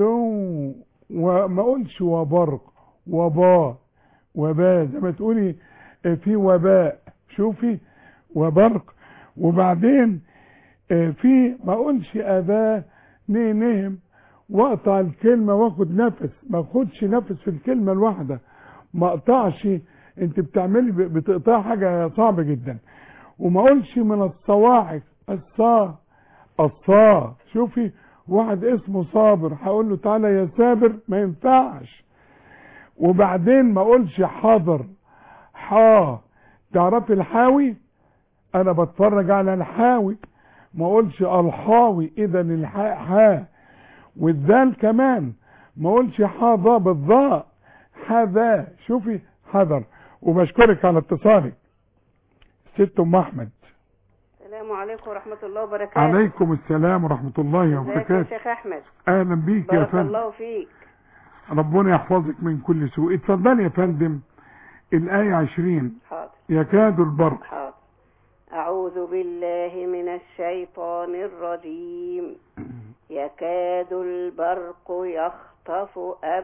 وما اقولش وبرق وبا وبا زي ما تقولي في وباء شوفي وبرق وبعدين في ما اقولش اباه نهم واقطع الكلمة واخد نفس ما اخدش نفس في الكلمة الواحدة ما اقطعش انت بتعملي بتقطع حاجة صعبة جدا وما اقولش من الصواعق الصا الصا شوفي واحد اسمه صابر هقول له تعالى يا سابر ما ينفعش وبعدين ما اقولش حاضر حا تعرفي الحاوي انا بتفرج على الحاوي ما اقولش الحاوي اذا الحاء حا والذال كمان ما اقولش حاضا بالضاء حذا شوفي حذر وبشكرك على اتصالك ست ام احمد السلام عليكم ورحمة الله وبركاته عليكم السلام ورحمة الله ازيك يا وبركاته شيخ احمد اهلا بيك يا بارك فندم الله فيك ربنا يحفظك من كل سوء اتفضلي يا فندم الآية عشرين حاضر يكاد البرق حاضر أعوذ بالله من الشيطان الرجيم يكاد البرق يخطف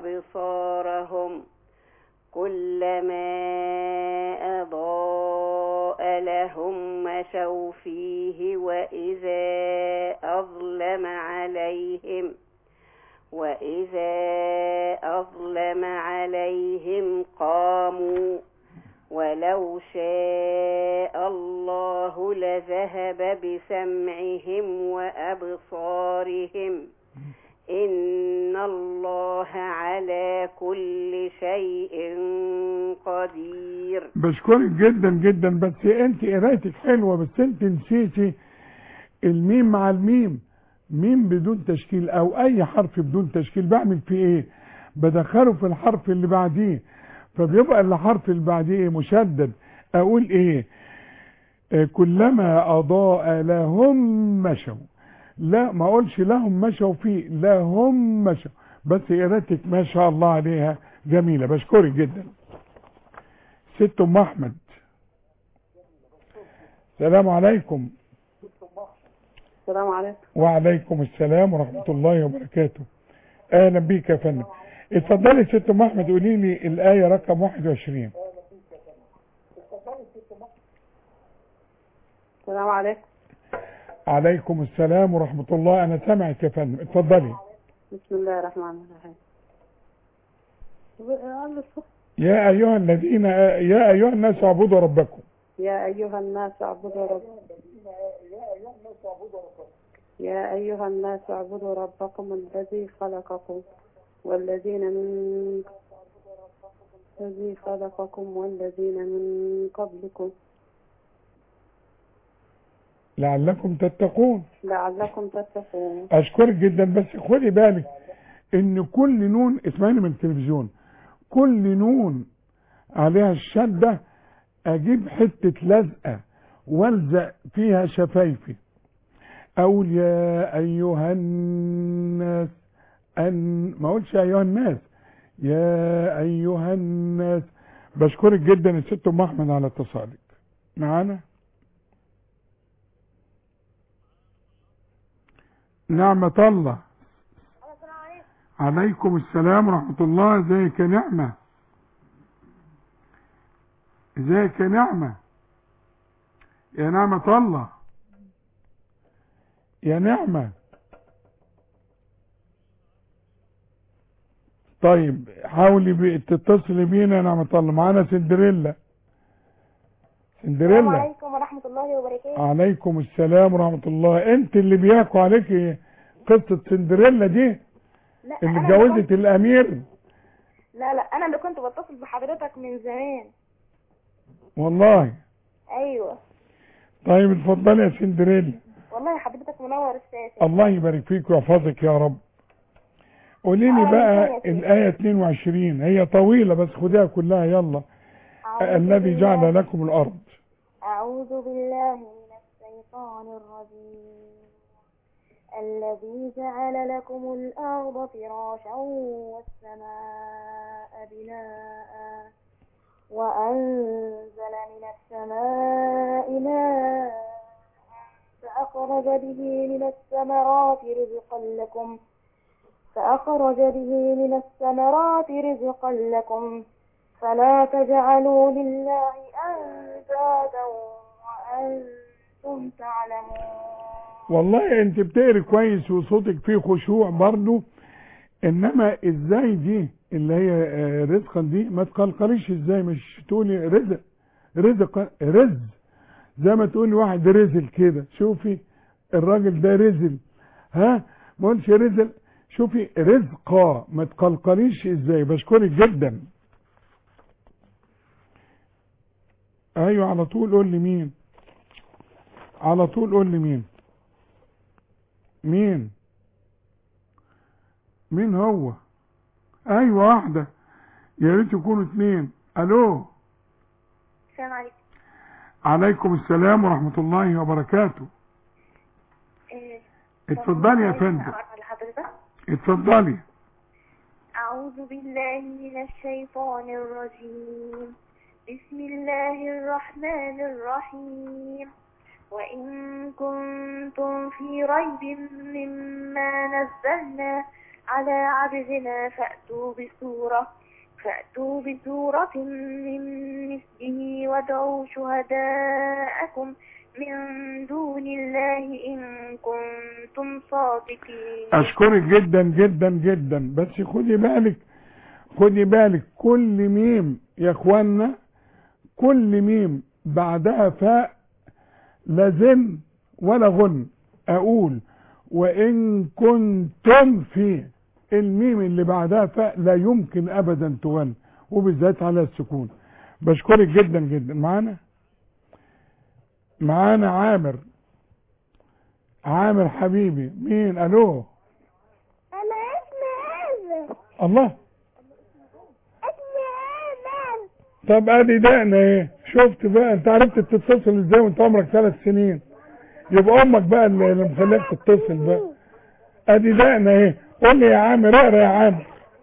أبصارهم كلما أضاء لهم مشوا فيه وإذا أظلم عليهم وإذا أظلم عليهم قاموا ولو شاء الله لذهب بسمعهم وأبصارهم إن الله على كل شيء قدير بشكرك جدا جدا بس انت قرايتك حلوة بس انت نسيتي الميم مع الميم ميم بدون تشكيل او اي حرف بدون تشكيل بعمل فيه ايه بدخله في الحرف اللي بعديه فبيبقى الحرف اللي بعديه مشدد اقول ايه آه، كلما اضاء لهم مشوا لا ما اقولش لهم مشوا فيه لهم مشوا بس قراءتك ما شاء الله عليها جميلة بشكرك جدا ست ام احمد السلام عليكم السلام عليكم وعليكم السلام ورحمة الله وبركاته اهلا بيك يا فندم اتفضلي ست ام احمد قولي لي الايه رقم 21 السلام عليكم عليكم السلام ورحمة الله انا سامعك يا فندم اتفضلي بسم الله الرحمن الرحيم يا ايها الذين يا ايها الناس اعبدوا ربكم يا أيها الناس اعبدوا ربكم يا أيها الناس اعبدوا ربكم الذي خلقكم والذين من الذي خلقكم والذين من قبلكم لعلكم تتقون لعلكم تتقون اشكرك جدا بس خدي بالك ان كل نون اسمعيني من التلفزيون كل نون عليها الشدة اجيب حتة لزقة والزق فيها شفايفي اقول يا ايها الناس ان ما اقولش يا ايها الناس يا ايها الناس بشكرك جدا يا ست ام احمد على اتصالك معانا نعمة الله عليكم السلام ورحمة الله ازيك يا نعمة ازيك يا نعمة يا نعمة الله يا نعمة طيب حاولي بي- تتصلي بينا يا نعمة الله معانا سندريلا السلام سندريلا عليكم ورحمة الله وبركاته عليكم السلام ورحمة الله انت اللي بيحكوا عليكي قصة سندريلا دي لا اللي أنا اللي اتجوزت الامير كنت... لا لا أنا اللي كنت بتصل بحضرتك من زمان والله أيوة طيب اتفضلي يا سندريلا والله حضرتك منور الساسة الله يبارك فيك ويحفظك يا رب قولي لي آه، بقى يا سيدي. الآية 22 هي طويلة بس خديها كلها يلا أعوذ الذي بالله- جعل لكم الأرض أعوذ بالله من الشيطان الرجيم الذي جعل لكم الأرض فراشا والسماء بناء وأنزل من السماء ماء فأخرج به من الثمرات رزقا لكم فأخرج به من الثمرات رزقا لكم فلا تجعلوا لله أندادا وأنتم تعلمون والله انت بتقري كويس وصوتك فيه خشوع برضو انما ازاي دي اللي هي آه، رزقا دي ما تقلقليش ازاي مش تقولي رزق رزق رز زي ما تقولي واحد رزل كده شوفي الراجل ده رزل ها ما قلتش رزل شوفي رزقا ما تقلقليش ازاي بشكرك جدا ايوه على طول قول لي مين على طول قول لي مين مين مين هو ايوه واحده يا ريت يكونوا اتنين الو السلام عليكم عليكم السلام ورحمه الله وبركاته إيه، اتفضلي يا ممكن فندم أقرأ لحضرتك اتفضلي أعوذ بالله من الشيطان الرجيم بسم الله الرحمن الرحيم وإن كنتم في ريب مما نزلنا على عبدنا فأتوا بسورة فأتوا بسورة من مثله وادعوا شهداءكم من دون الله إن كنتم صادقين اشكرك جدا جدا جدا بس خدي بالك خدي بالك كل ميم يا اخوانا كل ميم بعدها فاء لا زن ولا غن اقول وان كنتم في الميم اللي بعدها فاء لا يمكن ابدا تغن وبالذات على السكون بشكرك جدا جدا معانا معانا عامر عامر حبيبي مين الو أنا اسمي آمن الله اسمي آمن طب ادي دقنا ايه شفت بقى انت عرفت تتصل ازاي وانت عمرك ثلاث سنين يبقى امك بقى اللي اللي مخليك تتصل بقى ادي دقنا ايه قول لي يا عامر اقرا يا عامر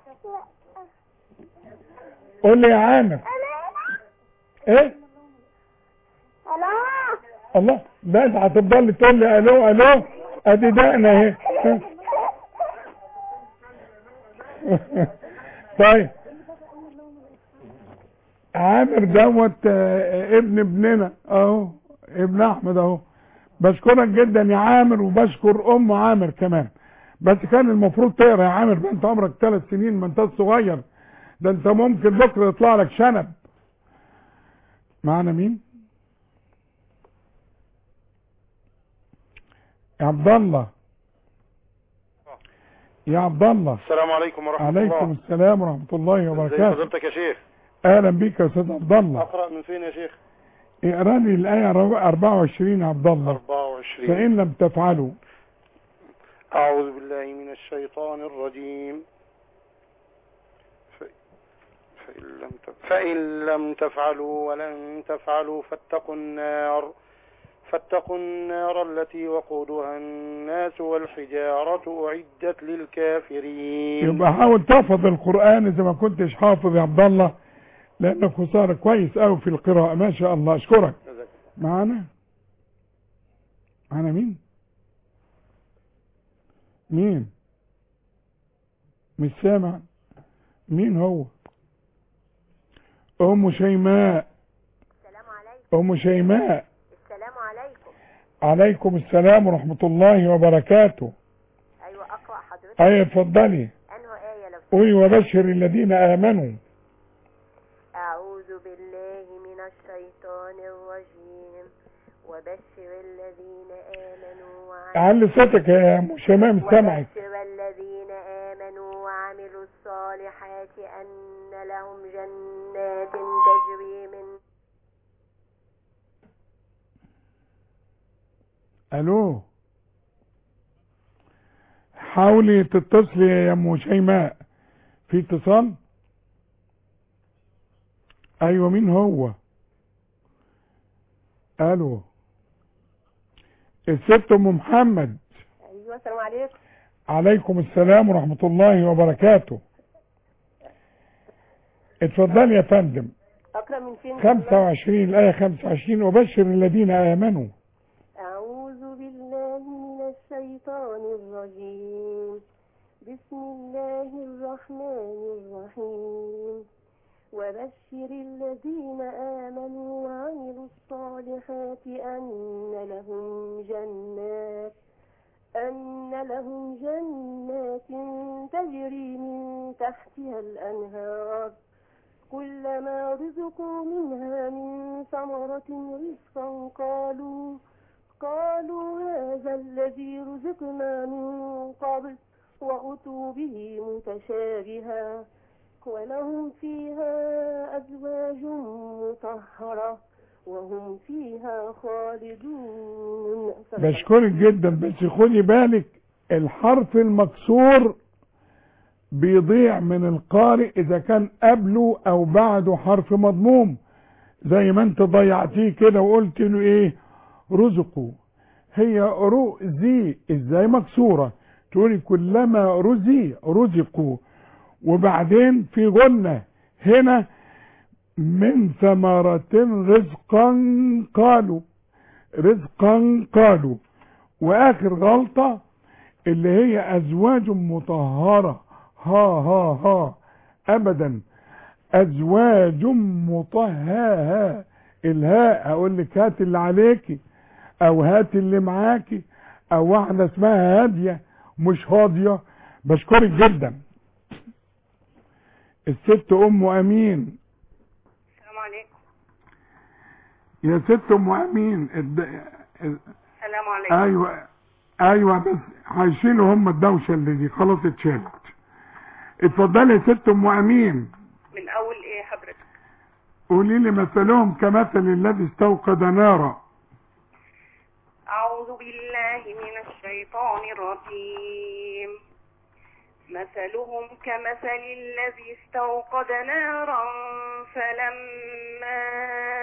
قول لي يا عامر ايه ألو الله ده انت هتفضل تقول لي الو الو ادي دقنا اهي طيب عامر دوت آه، ابن ابننا اهو ابن احمد اهو بشكرك جدا يا عامر وبشكر ام عامر كمان بس كان المفروض تقرا يا عامر بقى انت عمرك ثلاث سنين ما انت صغير ده انت ممكن بكره يطلع لك شنب معنا مين يا عبد الله يا عبد الله السلام عليكم ورحمة عليكم الله السلام ورحمة الله ازي وبركاته فضيلتك يا شيخ اهلا بيك يا استاذ عبد الله اقرأ من فين يا شيخ اقرا لي الايه 24 يا عبد الله 24 فان لم تفعلوا أعوذ بالله من الشيطان الرجيم ف... فإن, لم ت... فإن لم تفعلوا ولن تفعلوا فاتقوا النار فاتقوا النار التي وقودها الناس والحجارة أعدت للكافرين يبقى حاول تحفظ القرآن إذا ما كنتش حافظ يا عبد الله لأنك خسارة كويس أوي في القراءة ما شاء الله أشكرك جزاك معانا معانا مين مين مش سامع مين هو أم شيماء السلام عليكم أم شيماء السلام عليكم عليكم السلام ورحمة الله وبركاته ايوه اقرا حضرتك أي اتفضلي انه ايه لو قولي وبشر الذين آمنوا اعوذ بالله من الشيطان الرجيم وبشر الذين امنوا وعملوا علي صوتك يا أم شيماء مش سامعك وبشر الذين آمنوا وعملوا الصالحات أن لهم جنات تجري من الو حاولي تتصلي يا ام شيماء في اتصال ايوه مين هو الو الست ام محمد ايوه السلام عليكم عليكم السلام ورحمة الله وبركاته اتفضلي يا فندم اقرا من فين 25 الآية 25 وبشر الذين آمنوا أعوذ بالله من الشيطان الرجيم بسم الله الرحمن الرحيم وبشر الذين آمنوا وعملوا الصالحات أن لهم جنات أن لهم جنات تجري من تحتها الأنهار كلما رزقوا منها من ثمرة رزقا قالوا قالوا هذا الذي رزقنا من قبل وأتوا به متشابها ولهم فيها أزواج مطهرة وهم فيها خالدون بشكرك جدا بس خدي بالك الحرف المكسور بيضيع من القارئ اذا كان قبله او بعده حرف مضموم زي ما انت ضيعتيه كده وقلت له ايه رزقوا هي رؤزي ازاي مكسورة تقولي كلما رزي رزقوا وبعدين في غنة هنا من ثمرة رزقا قالوا رزقا قالوا واخر غلطة اللي هي ازواج مطهرة ها ها ها ابدا ازواج مطهاها الهاء اقول لك هات اللي عليكي او هات اللي معاكي او واحدة اسمها هادية مش هادية بشكرك جدا الست ام امين السلام عليكم يا ست ام امين الد... السلام عليكم ايوه ايوه بس هيشيلوا هم الدوشه اللي دي خلاص اتشالت اتفضلي يا ست ام امين من اول ايه حضرتك قولي لي مثلهم كمثل الذي استوقد نارا أعوذ بالله من الشيطان الرجيم مثلهم كمثل الذي استوقد نارا فلما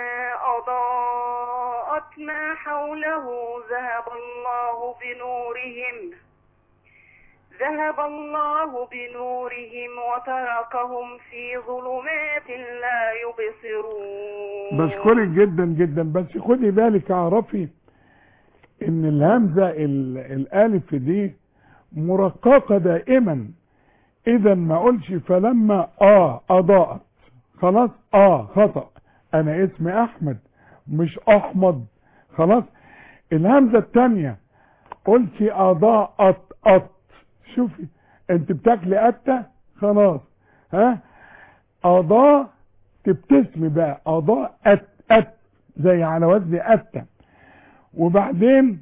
أضاءت ما حوله ذهب الله بنورهم ذهب الله بنورهم وتركهم في ظلمات لا يبصرون بشكرك جدا جدا بس خدي بالك اعرفي ان الهمزة ال- الالف دي مرققة دائما اذا ما اقولش فلما اه اضاءت خلاص اه خطأ انا اسمي احمد مش احمد خلاص الهمزة التانية قلت اضاءت ات شوفي انت بتاكلي قتة خلاص ها أضاء تبتسمي بقى أضاء أت أت زي على وزن أتة وبعدين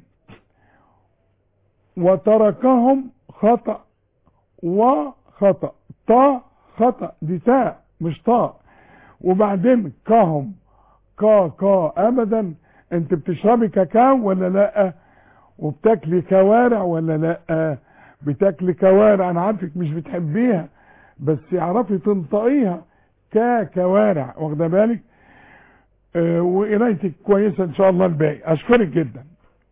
وتركهم خطأ وخطأ طا خطأ دي تاء مش طاء وبعدين كهم كا كا ابدا انت بتشربي كاكاو ولا لا وبتاكلي كوارع ولا لا بتاكلي كوارع انا عارفك مش بتحبيها بس اعرفي تنطقيها كا كوارع واخده بالك اه وقرايتك كويسه ان شاء الله الباقي اشكرك جدا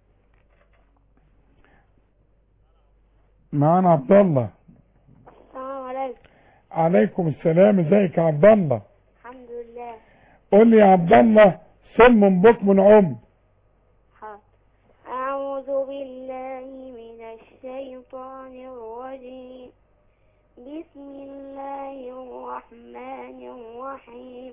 معانا عبد الله السلام عليكم عليكم السلام ازيك يا عبد الله الحمد لله قول لي يا عبد الله صم بكم عم حاضر أعوذ بالله من الشيطان الرجيم بسم الله الرحمن الرحيم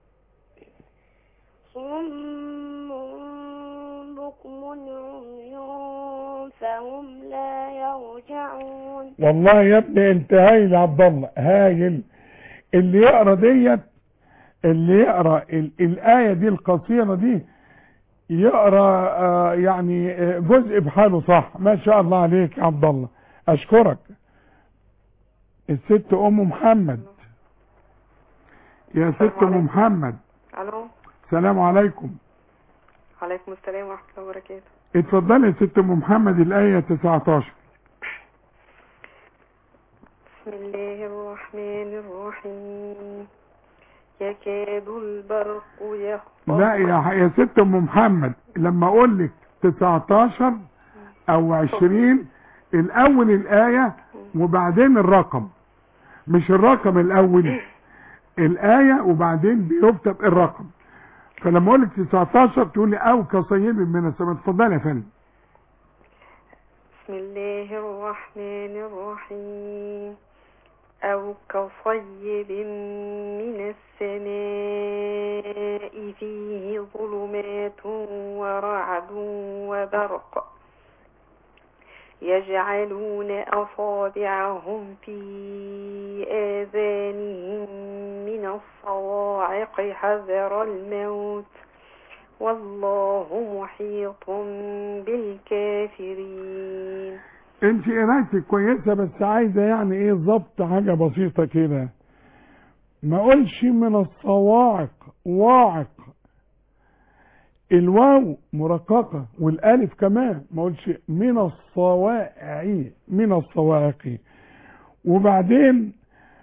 صم بكم عمي فهم لا يرجعون والله يا ابني انت هايل يا عبد الله هايل اللي يقرا ديت اللي يقرا ال- الايه دي القصيره دي يقرا آه، يعني آه، جزء بحاله صح ما شاء الله عليك يا عبد الله اشكرك الست ام محمد يا ست ام محمد الو السلام عليكم عليكم السلام ورحمه الله وبركاته اتفضلي يا ست ام محمد الايه 19 بسم الله الرحمن الرحيم يكاد البرق يخطف لا يا يا ست ام محمد لما اقول لك 19 او 20 الاول الايه وبعدين الرقم مش الرقم الاول الايه وبعدين بيكتب الرقم فلما اقول لك 19 تقولي او كصيب من السماء اتفضلي يا فندم بسم الله الرحمن الرحيم أو كصيب من السماء فيه ظلمات ورعد وبرق يجعلون أصابعهم في آذانهم من الصواعق حذر الموت والله محيط بالكافرين انت قرايتك كويسه بس عايزه يعني ايه ضبط حاجه بسيطه كده ما اقولش من الصواعق واعق الواو مرققه والالف كمان ما اقولش من الصواعق من الصواعق وبعدين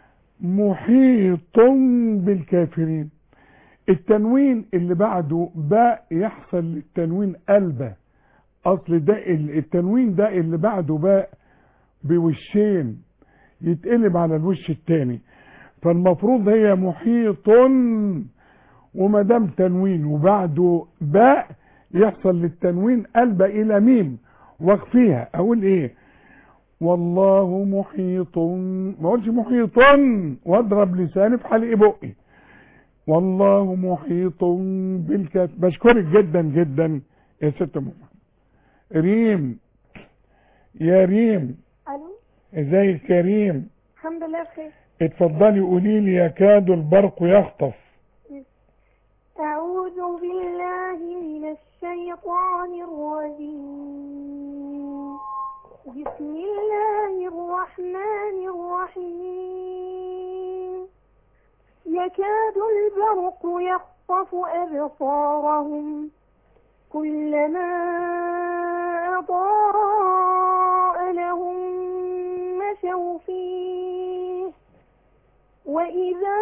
محيط بالكافرين التنوين اللي بعده باء يحصل للتنوين قلبه اصل ده ال- التنوين ده اللي بعده باء بوشين يتقلب على الوش التاني فالمفروض هي محيط وما دام تنوين وبعده باء يحصل للتنوين قلبه الى ميم واخفيها اقول ايه والله محيط ما اقولش محيط واضرب لساني في حلق بقي والله محيط بالكافر بشكرك جدا جدا يا ست محمد ريم يا ريم الو ازيك يا ريم الحمد لله بخير اتفضلي قولي لي يكاد البرق يخطف أعوذ بالله من الشيطان الرجيم بسم الله الرحمن الرحيم يكاد البرق يخطف أبصارهم كلما أضاء لهم مشوا فيه وإذا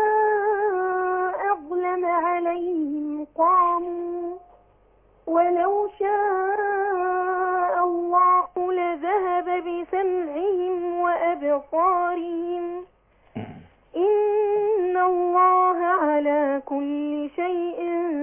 أظلم عليهم قاموا ولو شاء الله لذهب بسمعهم وأبصارهم إن الله على كل شيء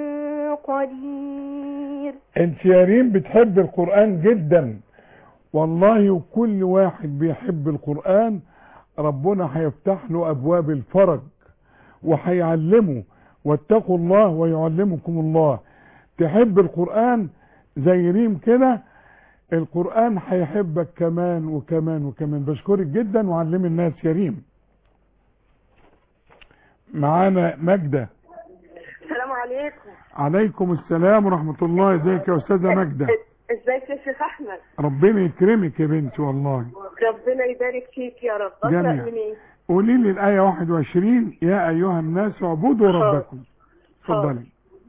قدير انت يا ريم بتحب القرآن جدا والله وكل واحد بيحب القرآن ربنا هيفتح له ابواب الفرج وهيعلمه واتقوا الله ويعلمكم الله تحب القرآن زي ريم كده القرآن هيحبك كمان وكمان وكمان بشكرك جدا وعلمي الناس يا ريم معانا ماجدة السلام عليكم عليكم السلام ورحمة الله ازيك يا استاذة ماجدة ازيك يا شيخ احمد ربنا يكرمك يا بنتي والله ربنا يبارك فيك يا رب اقرا جميل. منين قولي لي الآية 21 يا أيها الناس اعبدوا ربكم اتفضلي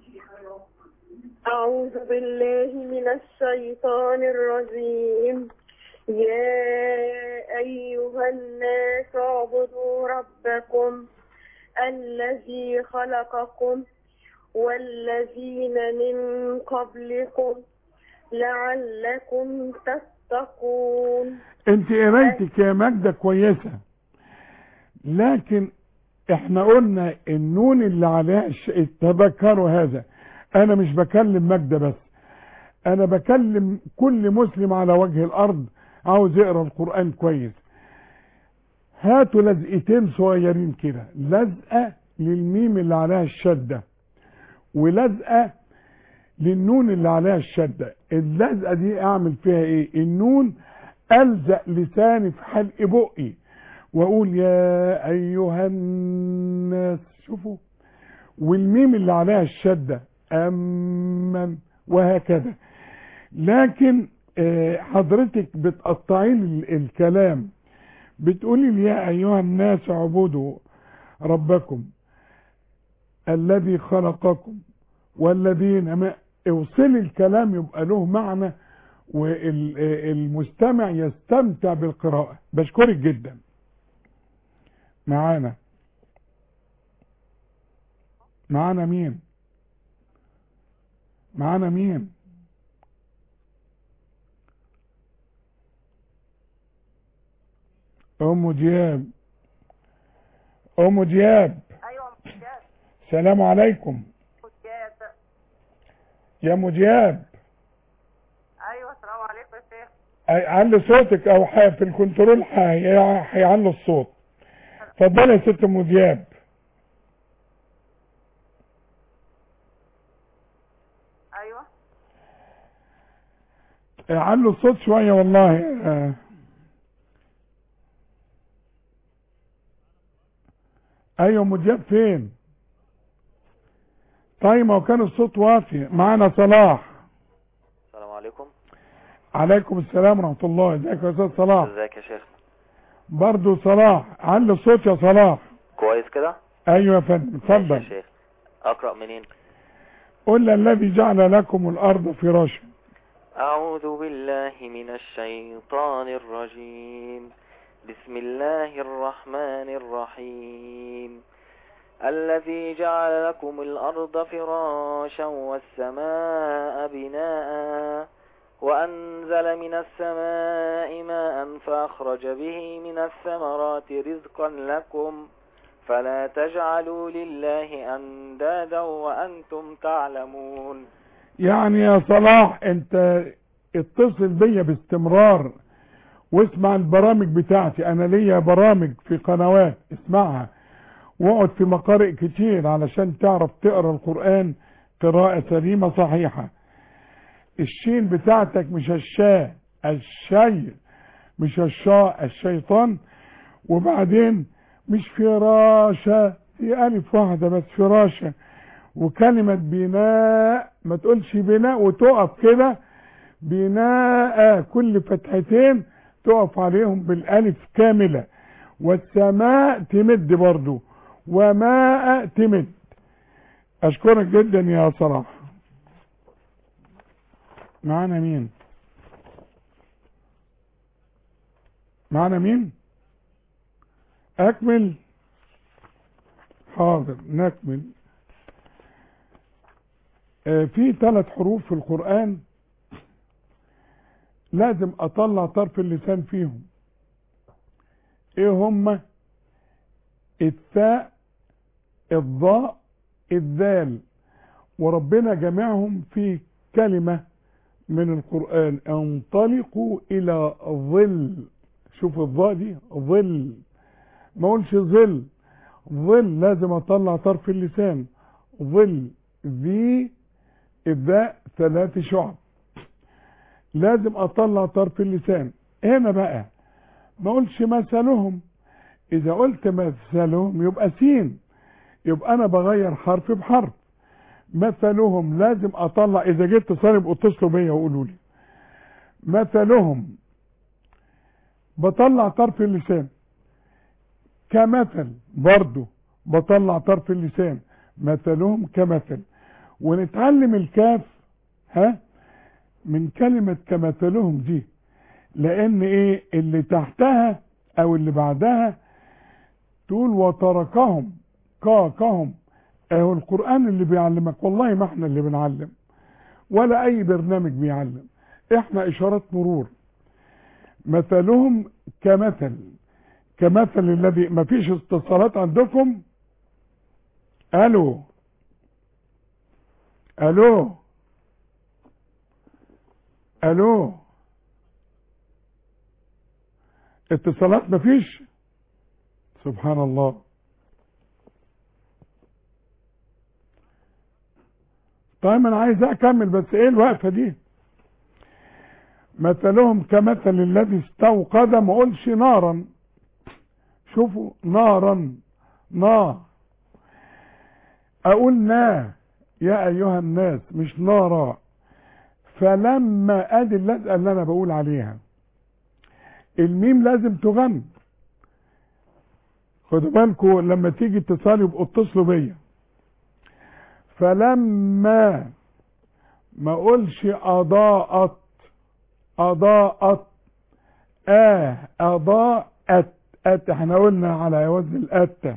أعوذ بالله من الشيطان الرجيم يا أيها الناس اعبدوا ربكم الذي خلقكم والذين من قبلكم لعلكم تتقون انت قرايتك يا ماجدة كويسة لكن احنا قلنا النون اللي عليها الش... تذكروا هذا انا مش بكلم ماجدة بس انا بكلم كل مسلم على وجه الارض عاوز يقرا القرآن كويس هاتوا لزقتين صغيرين كده لزقة للميم اللي عليها الشدة ولزقة للنون اللي عليها الشدة اللزقة دي اعمل فيها ايه النون الزق لساني في حلق بقي واقول يا ايها الناس شوفوا والميم اللي عليها الشدة امن وهكذا لكن آه، حضرتك بتقطعي لي الكلام بتقولي لي يا ايها الناس اعبدوا ربكم الذي خلقكم والذين ما اوصلي الكلام يبقى له معنى والمستمع يستمتع بالقراءة بشكرك جدا معانا معانا مين معانا مين ام دياب ام دياب ايوه مجاب السلام عليكم مجاب يا ام دياب ايوه السلام عليكم يا شيخ أي- علي صوتك او ح- في الكنترول هي- هيعلي الصوت اتفضلي يا ست ام دياب ايوه علوا الصوت شوية والله آه. ايوه ام دياب فين طيب ما هو كان الصوت واطي معانا صلاح السلام عليكم عليكم السلام ورحمة الله ازيك يا استاذ صلاح ازيك يا شيخ برضو صلاح علي الصوت يا صلاح كويس كده ايوه يا فندم ماشي يا اتفضل شيخ اقرا منين قل الذي جعل لكم الارض فراشا اعوذ بالله من الشيطان الرجيم بسم الله الرحمن الرحيم الذي جعل لكم الارض فراشا والسماء بناء وأنزل من السماء ماء فأخرج به من الثمرات رزقا لكم فلا تجعلوا لله أندادا وأنتم تعلمون يعني يا صلاح انت اتصل بيا باستمرار واسمع البرامج بتاعتي انا ليا برامج في قنوات اسمعها واقعد في مقارئ كتير علشان تعرف تقرا القرآن قراءة سليمة صحيحة الشين بتاعتك مش الشاء الشيء مش الشاء الشيطان وبعدين مش فراشة هي ألف واحدة بس فراشة وكلمة بناء ما تقولش بناء وتقف كده بناء كل فتحتين تقف عليهم بالالف كاملة والسماء تمد برضو وماء تمد اشكرك جدا يا صلاح معانا مين معانا مين اكمل حاضر نكمل آه، في ثلاث حروف في القرآن لازم اطلع طرف اللسان فيهم ايه هما الثاء الضاء الذال وربنا جمعهم في كلمة من القرآن انطلقوا الى ظل شوف الضاء دي ظل ما اقولش ظل ظل لازم اطلع طرف اللسان ظل ذي الذاء ثلاث شعب لازم اطلع طرف اللسان هنا بقى ما اقولش مثلهم اذا قلت مثلهم يبقى سين يبقى انا بغير حرف بحرف مثلهم لازم اطلع اذا جيت اتصل يبقوا اتصلوا بيا وقولوا لي مثلهم بطلع طرف اللسان كمثل برضو بطلع طرف اللسان مثلهم كمثل ونتعلم الكاف ها من كلمة كمثلهم دي لان ايه اللي تحتها او اللي بعدها تقول وتركهم كاكهم اهو القرآن اللي بيعلمك والله ما احنا اللي بنعلم ولا اي برنامج بيعلم احنا اشارات مرور مثلهم كمثل كمثل الذي ما فيش اتصالات عندكم الو الو الو اتصالات ما فيش سبحان الله طيب انا عايز اكمل بس ايه الوقفه دي مثلهم كمثل الذي استوقد ما اقولش نارا شوفوا نارا نا اقول نا يا ايها الناس مش نارا فلما ادي اللزقه اللي انا بقول عليها الميم لازم تغم خدوا بالكم لما تيجي اتصال يبقوا اتصلوا بيا فلما ما اقولش اضاءت اضاءت اه اضاءت ات احنا قلنا على وزن الاتة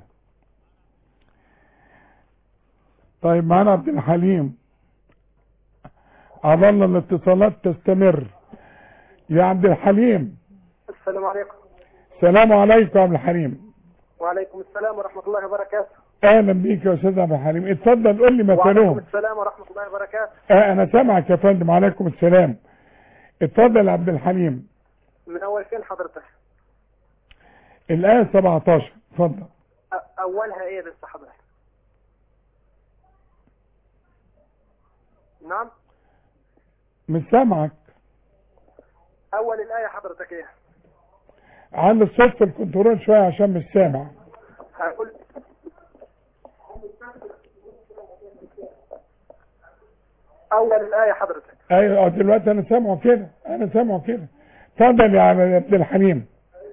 طيب معانا عبد الحليم على الله الاتصالات تستمر يا عبد الحليم السلام عليكم السلام عليكم يا عبد الحليم وعليكم السلام ورحمة الله وبركاته اهلا بيك يا استاذ عبد الحليم اتفضل قول لي وعليكم مثلهم السلام ورحمة الله وبركاته اه انا سامعك يا فندم عليكم السلام اتفضل يا عبد الحليم من أول فين حضرتك الايه 17 اتفضل أ- أولها إيه بس حضرتك نعم مش سامعك أول الآية حضرتك إيه على الصوت في الكنترول شويه عشان مش سامع هقول أول الآية حضرتك ايوه اه دلوقتي انا سامعه كده انا سامعه كده اتفضل يا عبد الحليم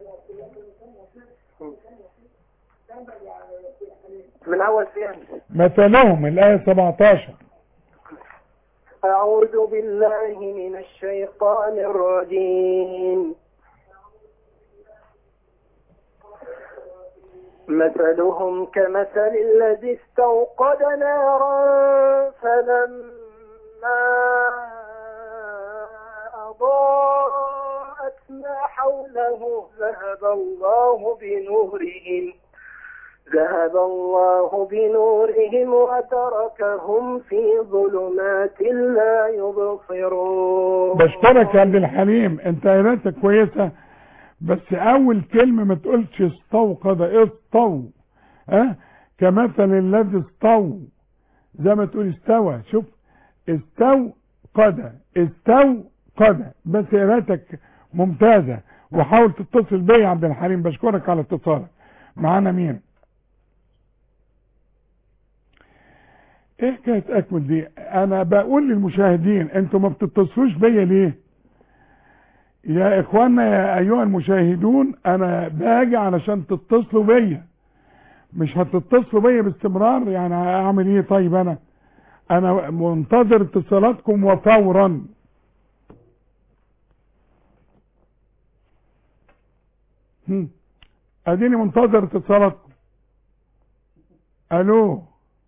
من أول فين مثلهم الايه 17 أعوذ بالله من الشيطان الرجيم مثلهم كمثل الذي استوقد نارا فلما أضاءت ما حوله ذهب الله بنورهم ذهب الله بنورهم وتركهم في ظلمات لا يبصرون بشكرك يا عبد الحليم انت قراءتك كويسه بس اول كلمه ما تقولش استوقد استو ها كمثل الذي استو زي ما تقول استوى شوف استوقد استوقد بس قراءتك ممتازه وحاول تتصل بيا يا عبد الحليم بشكرك على اتصالك معانا مين ايه حكايه اكمل دي انا بقول للمشاهدين انتوا ما بتتصلوش بيا ليه يا اخوانا يا ايها المشاهدون انا باجي علشان تتصلوا بيا مش هتتصلوا بيا باستمرار يعني اعمل ايه طيب انا انا منتظر اتصالاتكم وفورا هم. اديني منتظر اتصالاتكم الو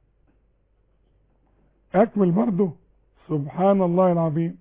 اكمل برضو سبحان الله العظيم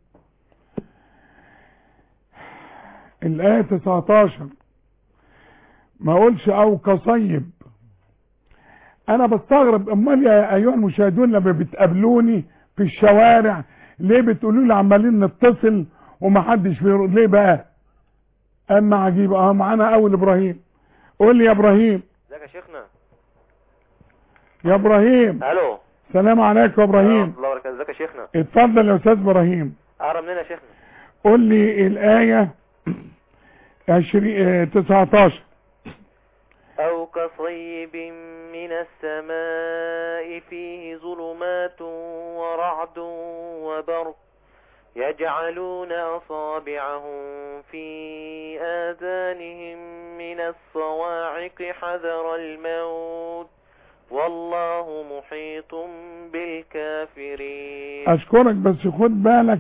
الآية 19 ما اقولش او كصيب انا بستغرب امال يا ايها المشاهدون لما بتقابلوني في الشوارع ليه بتقولوا لي عمالين نتصل ومحدش بيرد ليه بقى اما عجيب اه معانا اول ابراهيم قول لي يا ابراهيم ازيك يا شيخنا يا ابراهيم الو السلام عليكم يا ابراهيم الله وبركاته ازيك يا شيخنا اتفضل يا استاذ ابراهيم اقرب مننا يا شيخنا قول لي الآية 20 19 او كصيب من السماء فيه ظلمات ورعد وبرق يجعلون أصابعهم في آذانهم من الصواعق حذر الموت والله محيط بالكافرين اشكرك بس خد بالك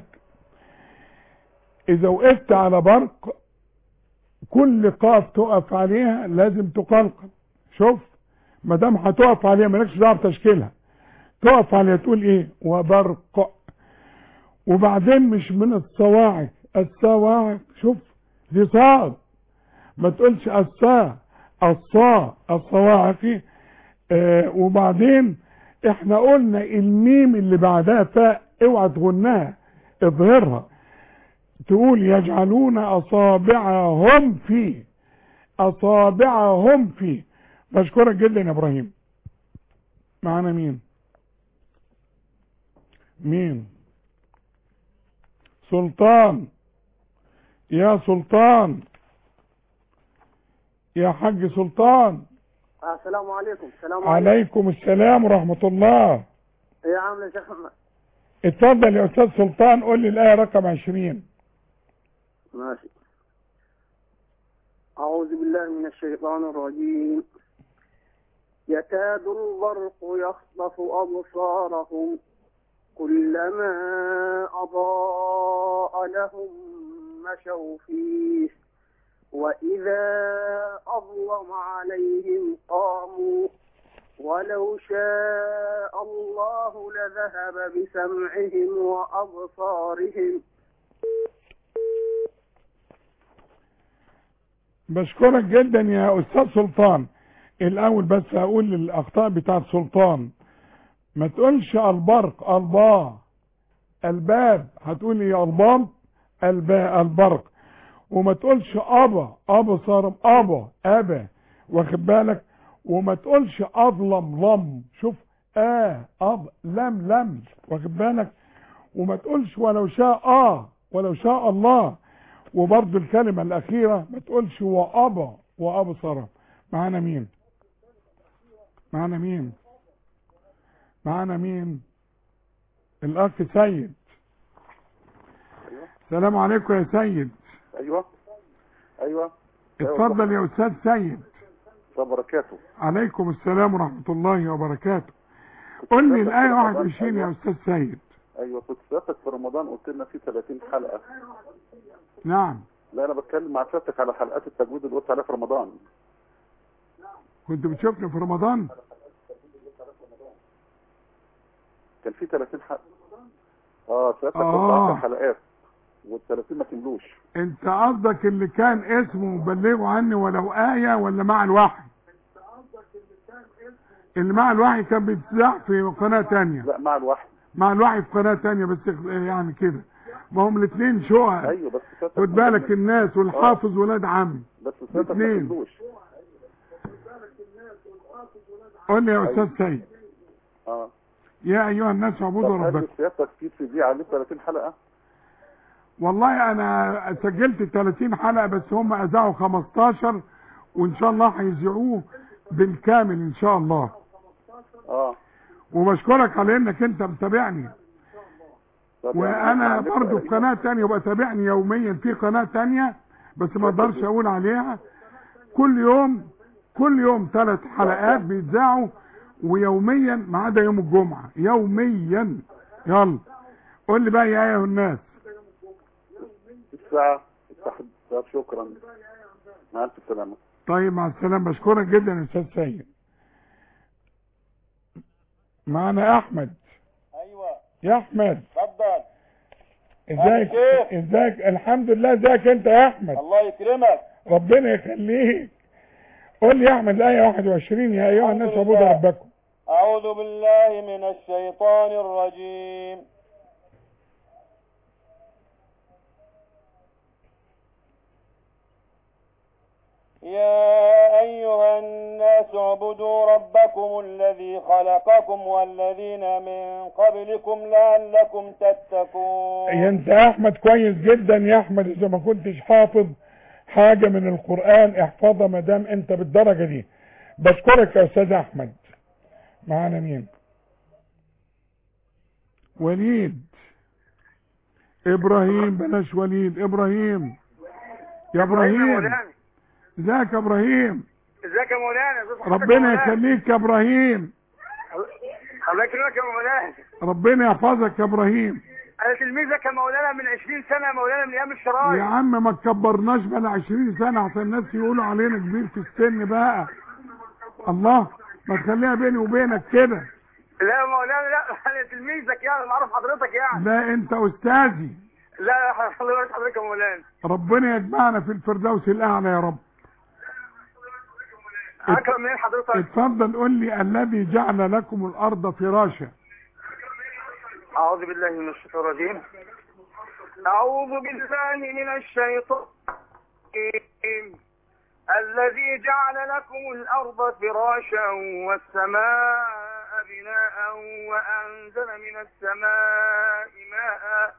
اذا وقفت على برق كل قاف تقف عليها لازم تقلقل شوف ما دام هتقف عليها مالكش دعوه بتشكيلها تقف عليها تقول ايه وبرق وبعدين مش من الصواعق الصواعق شوف دي صاد ما تقولش الصا الصا الصواعق آه وبعدين احنا قلنا الميم اللي بعدها فاء اوعى تغنها اظهرها تقول يجعلون اصابعهم في اصابعهم في بشكرك جدا يا ابراهيم معانا مين مين سلطان يا سلطان يا حاج سلطان السلام عليكم السلام عليكم عليكم السلام ورحمة الله يا عم يا شيخ محمد اتفضل يا استاذ سلطان قول لي الايه رقم 20 ماشي أعوذ بالله من الشيطان الرجيم يكاد البرق يخطف أبصارهم كلما أضاء لهم مشوا فيه وإذا أظلم عليهم قاموا ولو شاء الله لذهب بسمعهم وأبصارهم بشكرك جدا يا استاذ سلطان الاول بس هقول الاخطاء بتاعت سلطان ما تقولش البرق البا الباب هتقول لي الباب الباء البرق وما تقولش ابا ابا صار ابا ابا واخد بالك وما تقولش اظلم لم شوف اه اب لم لم واخد بالك وما تقولش ولو شاء اه ولو شاء الله وبرضه الكلمة الأخيرة ما تقولش وأبا وأبصر معانا مين معانا مين معانا مين الأخ سيد السلام عليكم يا سيد ايوه ايوه اتفضل يا أستاذ سيد وبركاته عليكم السلام ورحمة الله وبركاته قل لي الآية 21 يا أستاذ سيد ايوه كنت سيادتك في رمضان قلت لنا في 30 حلقه نعم لا انا بتكلم مع سيادتك على حلقات التجويد اللي قلت عليها في رمضان كنت بتشوفني في رمضان كان في 30 حلقه اه سيادتك قلت آه. 10 حلقات وال30 ما كملوش انت قصدك اللي كان اسمه بلغوا عني ولو آية ولا مع الوحي اللي مع الوحي كان بيتذاع في قناة تانية لا مع الوحي مع الوحي في قناة تانية بس يعني كده ما هم الاثنين شقق ايوه بس سيادتك خد بالك الناس والحافظ ولاد عمي بس سيادتك ما الاثنين كملوش قول لي يا استاذ سيد اه يا ايها الناس اعبدوا طب هل ربكم سيادتك في سي دي عليه 30 حلقه والله انا سجلت 30 حلقة بس هم اذاعوا 15 وان شاء الله هيذيعوه بالكامل ان شاء الله اه وبشكرك على انك انت متابعني طب وانا يعني برضو في قناة تانية وبتابعني يوميا في قناة تانية بس ما اقدرش اقول عليها كل يوم كل يوم ثلاث حلقات بيتذاعوا ويوميا ما عدا يوم الجمعة يوميا يلا قول لي بقى يا ايها الناس الساعه الساعه طب شكرا مع الف سلامه طيب مع السلامة بشكرك جدا يا استاذ سيد معنا احمد ايوه يا احمد اتفضل ازيك شيخ. ازيك الحمد لله ازيك انت يا احمد الله يكرمك ربنا يخليك قول لي يا احمد الايه 21 يا ايها الناس اعبدوا لله. ربكم اعوذ بالله من الشيطان الرجيم يا أيها الناس اعبدوا ربكم الذي خلقكم والذين من قبلكم لعلكم تتقون يا انت يا احمد كويس جدا يا احمد اذا ما كنتش حافظ حاجة من القرآن احفظها ما دام انت بالدرجة دي بشكرك يا استاذ احمد معانا مين وليد ابراهيم بلاش وليد ابراهيم يا ابراهيم ازيك يا ابراهيم ازيك يا مولانا ازي صحتك يا ربنا مولانا؟ يخليك يا ابراهيم الله يكرمك يا مولانا ربنا يحفظك يا ابراهيم انا تلميذك يا مولانا من 20 سنه يا مولانا من ايام الشرايط يا عم ما تكبرناش بقى 20 سنه عشان الناس يقولوا علينا كبير في السن بقى الله ما تخليها بيني وبينك كده لا يا مولانا لا انا تلميذك يعني انا اعرف حضرتك يعني لا انت استاذي لا لا الله يبارك حضرتك يا مولانا ربنا يجمعنا في الفردوس الاعلى يا رب اكرم منين حضرتك اتفضل قول لي الذي جعل لكم الارض فراشا اعوذ بالله من الشيطان الرجيم اعوذ بالله من الشيطان الرجيم الذي جعل لكم الارض فراشا والسماء بناء وانزل من السماء ماء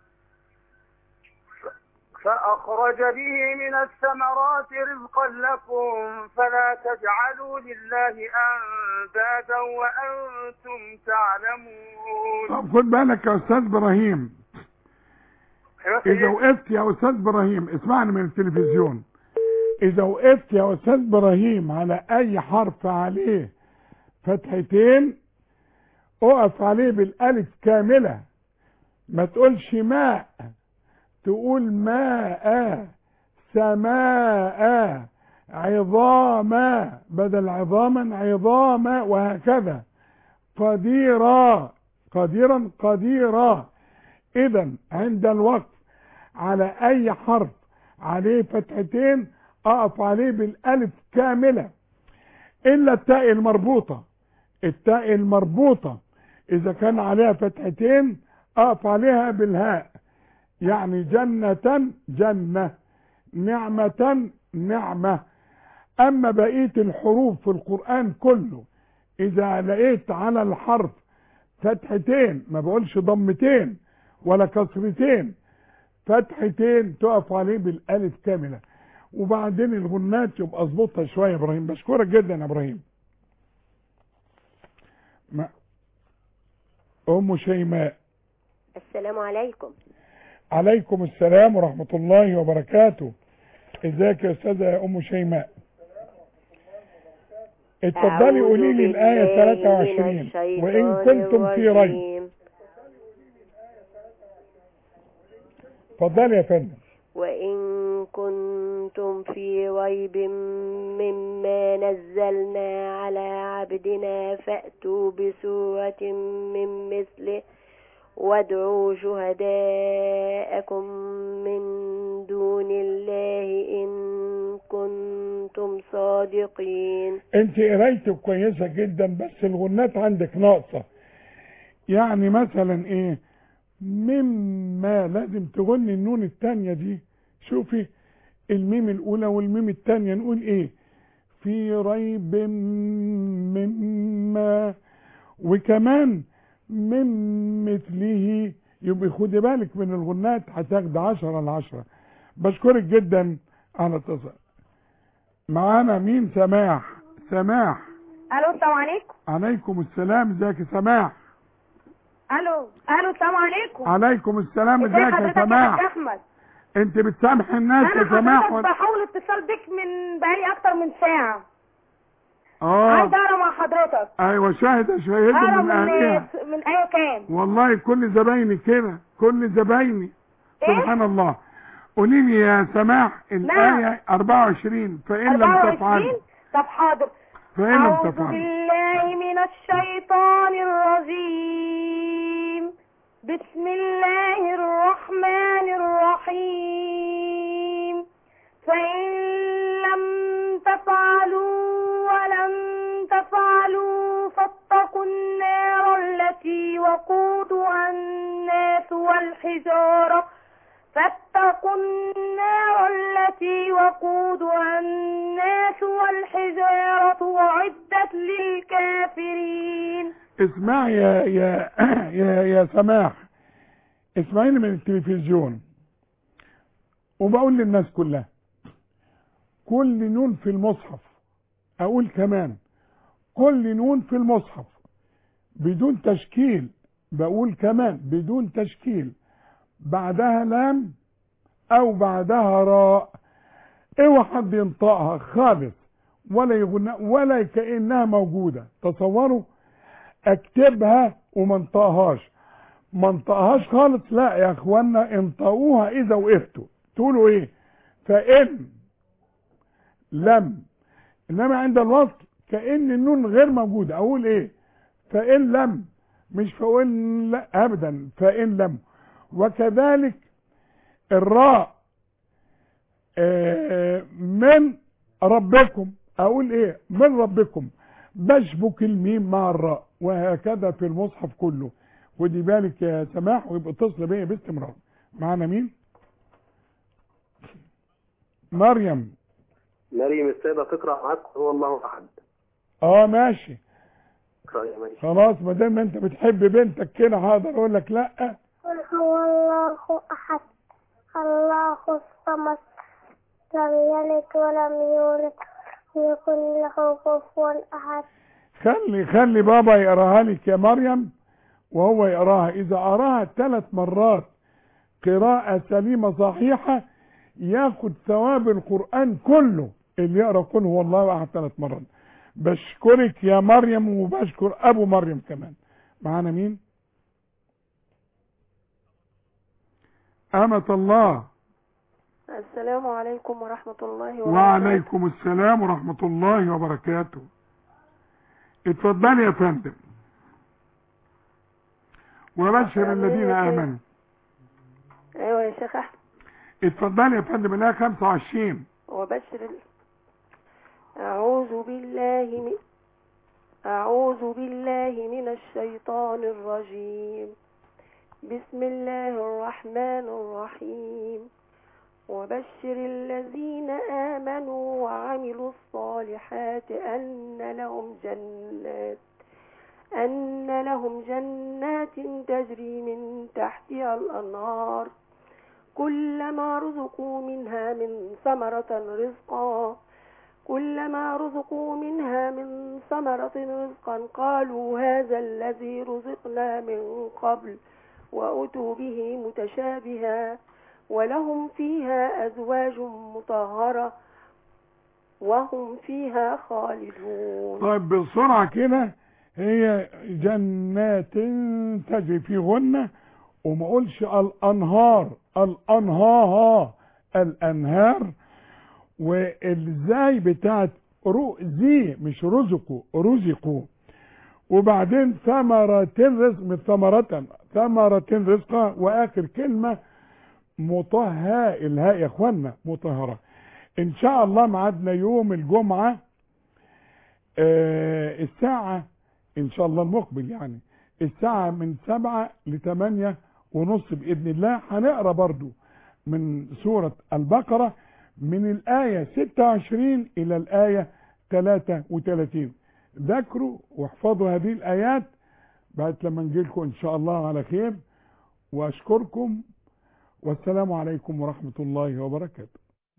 فأخرج به من الثمرات رزقا لكم فلا تجعلوا لله أندادا وأنتم تعلمون طب خد بالك يا استاذ ابراهيم اذا وقفت يا استاذ ابراهيم اسمعني من التلفزيون اذا وقفت يا استاذ ابراهيم على اي حرف عليه فتحتين اقف عليه بالالف كامله ما تقولش ماء تقول ماء سماء عظاما بدل عظاما عظاما وهكذا قديرا قديرا قديرا اذا عند الوقف على اي حرف عليه فتحتين اقف عليه بالالف كامله الا التاء المربوطه التاء المربوطه اذا كان عليها فتحتين اقف عليها بالهاء يعني جنة جنة نعمة نعمة اما بقية الحروف في القرآن كله اذا لقيت على الحرف فتحتين ما بقولش ضمتين ولا كسرتين فتحتين تقف عليه بالالف كاملة وبعدين الغنات يبقى اظبطها شوية يا ابراهيم بشكرك جدا يا ابراهيم ما- ام شيماء السلام عليكم عليكم السلام ورحمة الله وبركاته ازيك يا استاذة يا ام شيماء اتفضلي أعوذ قولي لي الآية بالله من 23 وإن الشيطان كنتم في ريب الرجيم. اتفضلي يا فندم وإن كنتم في ريب مما نزلنا على عبدنا فأتوا بسورة من مثله وادعوا شهداءكم من دون الله إن كنتم صادقين انت قرايتك كويسة جدا بس الغنات عندك ناقصة يعني مثلا ايه مما لازم تغني النون التانية دي شوفي الميم الاولى والميم التانية نقول ايه في ريب مما وكمان من مثله يبقى خدي بالك من الغنات هتاخد عشرة على عشرة بشكرك جدا على اتصال معانا مين سماح سماح الو السلام عليكم عليكم السلام ازيك يا سماح الو الو السلام عليكم عليكم السلام ازي ازيك يا حضرتك يا سماح حاج احمد انت بتسامح الناس يا انا سماح حضرتك ولا بحاول اتصال بك من بقالي اكتر من ساعه اه عايز اقرا مع حضرتك ايوه شاهد شاهد اقرا من من اهلها من ايه كام والله كل زبايني كده كل زبايني سبحان الله قولي لي يا سماح الآية 24 فإن لم 24 تفعلوا طب حاضر فإن لم أعوذ تفعلوا بالله من الشيطان الرجيم بسم الله الرحمن الرحيم فإن لم تفعلوا ولم تفعلوا فاتقوا النار التي وقودها الناس والحجارة فاتقوا النار التي وقودها الناس والحجارة أعدت للكافرين اسمع يا يا يا يا سماح اسمعيني من التلفزيون وبقول للناس كلها كل نون في المصحف اقول كمان كل نون في المصحف بدون تشكيل بقول كمان بدون تشكيل بعدها لام او بعدها راء اوعى حد ينطقها خالص ولا يغنى ولا كانها موجوده تصوروا اكتبها وما انطقهاش ما انطقهاش خالص لا يا اخوانا انطقوها اذا وقفتوا تقولوا ايه فان لم انما عند الوصل كان النون غير موجوده اقول ايه فان لم مش فان لا ابدا فان لم وكذلك الراء آه، من ربكم اقول ايه من ربكم بشبك الميم مع الراء وهكذا في المصحف كله ودي بالك يا سماح ويبقى اتصل بيا باستمرار معانا مين مريم مريم السيدة تقرأ معاك هو الله أحد اه ماشي اقرأ يا مريم خلاص ما دام انت بتحب بنتك كده هقدر اقول لك لا قل هو الله أحد الله الصمد لم يلد ولم يولد ولم يكن له كفوا أحد خلي خلي بابا يقراها لك يا مريم وهو يقراها اذا قراها ثلاث مرات قراءة سليمة صحيحة ياخد ثواب القرآن كله اللي يقرا قل هو الله احد ثلاث مرات بشكرك يا مريم وبشكر ابو مريم كمان معانا مين أمة الله السلام عليكم ورحمة الله وبركاته وعليكم السلام ورحمة الله وبركاته اتفضلي يا فندم وبشر الذين آمنوا أيوة يا شيخ أحمد اتفضلي يا فندم الآية 25 وبشر ال... أعوذ بالله من أعوذ بالله من الشيطان الرجيم بسم الله الرحمن الرحيم وبشر الذين آمنوا وعملوا الصالحات أن لهم جنات أن لهم جنات تجري من تحتها الأنهار كلما رزقوا منها من ثمرة رزقا كلما رزقوا منها من ثمرة رزقا قالوا هذا الذي رزقنا من قبل وأتوا به متشابها ولهم فيها أزواج مطهرة وهم فيها خالدون طيب بسرعة كده هي جنات تجري في غنة وما اقولش الانهار الانهار الانهار والزاي بتاعت رؤزي مش رزقوا رزقوا وبعدين ثمرة رزق من ثمرة ثمرة رزقا واخر كلمة مطهى الهاء يا اخوانا مطهرة ان شاء الله معادنا يوم الجمعة آه الساعة ان شاء الله المقبل يعني الساعة من سبعة لثمانية ونص بإذن الله هنقرأ برضو من سورة البقرة من الآية 26 إلى الآية 33 ذكروا واحفظوا هذه الآيات بعد لما نجيلكم إن شاء الله على خير وأشكركم والسلام عليكم ورحمة الله وبركاته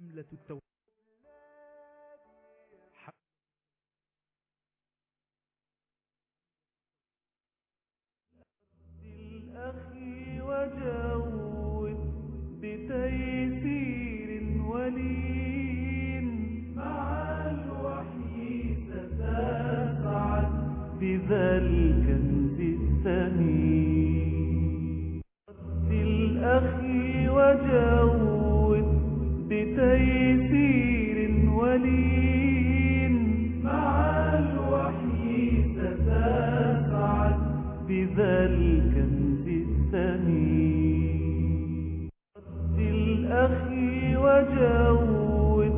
أخي وجود بتيسير ولين مع الوحي ستسعد بذا الكنز الثمين رتل أخي وجود بتيسير ولين مع الوحي ستسعد بذا الكنز الثمين رتل أخي وجود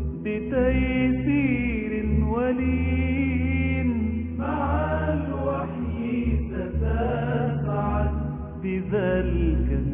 بتيسير ولين مع الوحي ستسعد بذا الكنز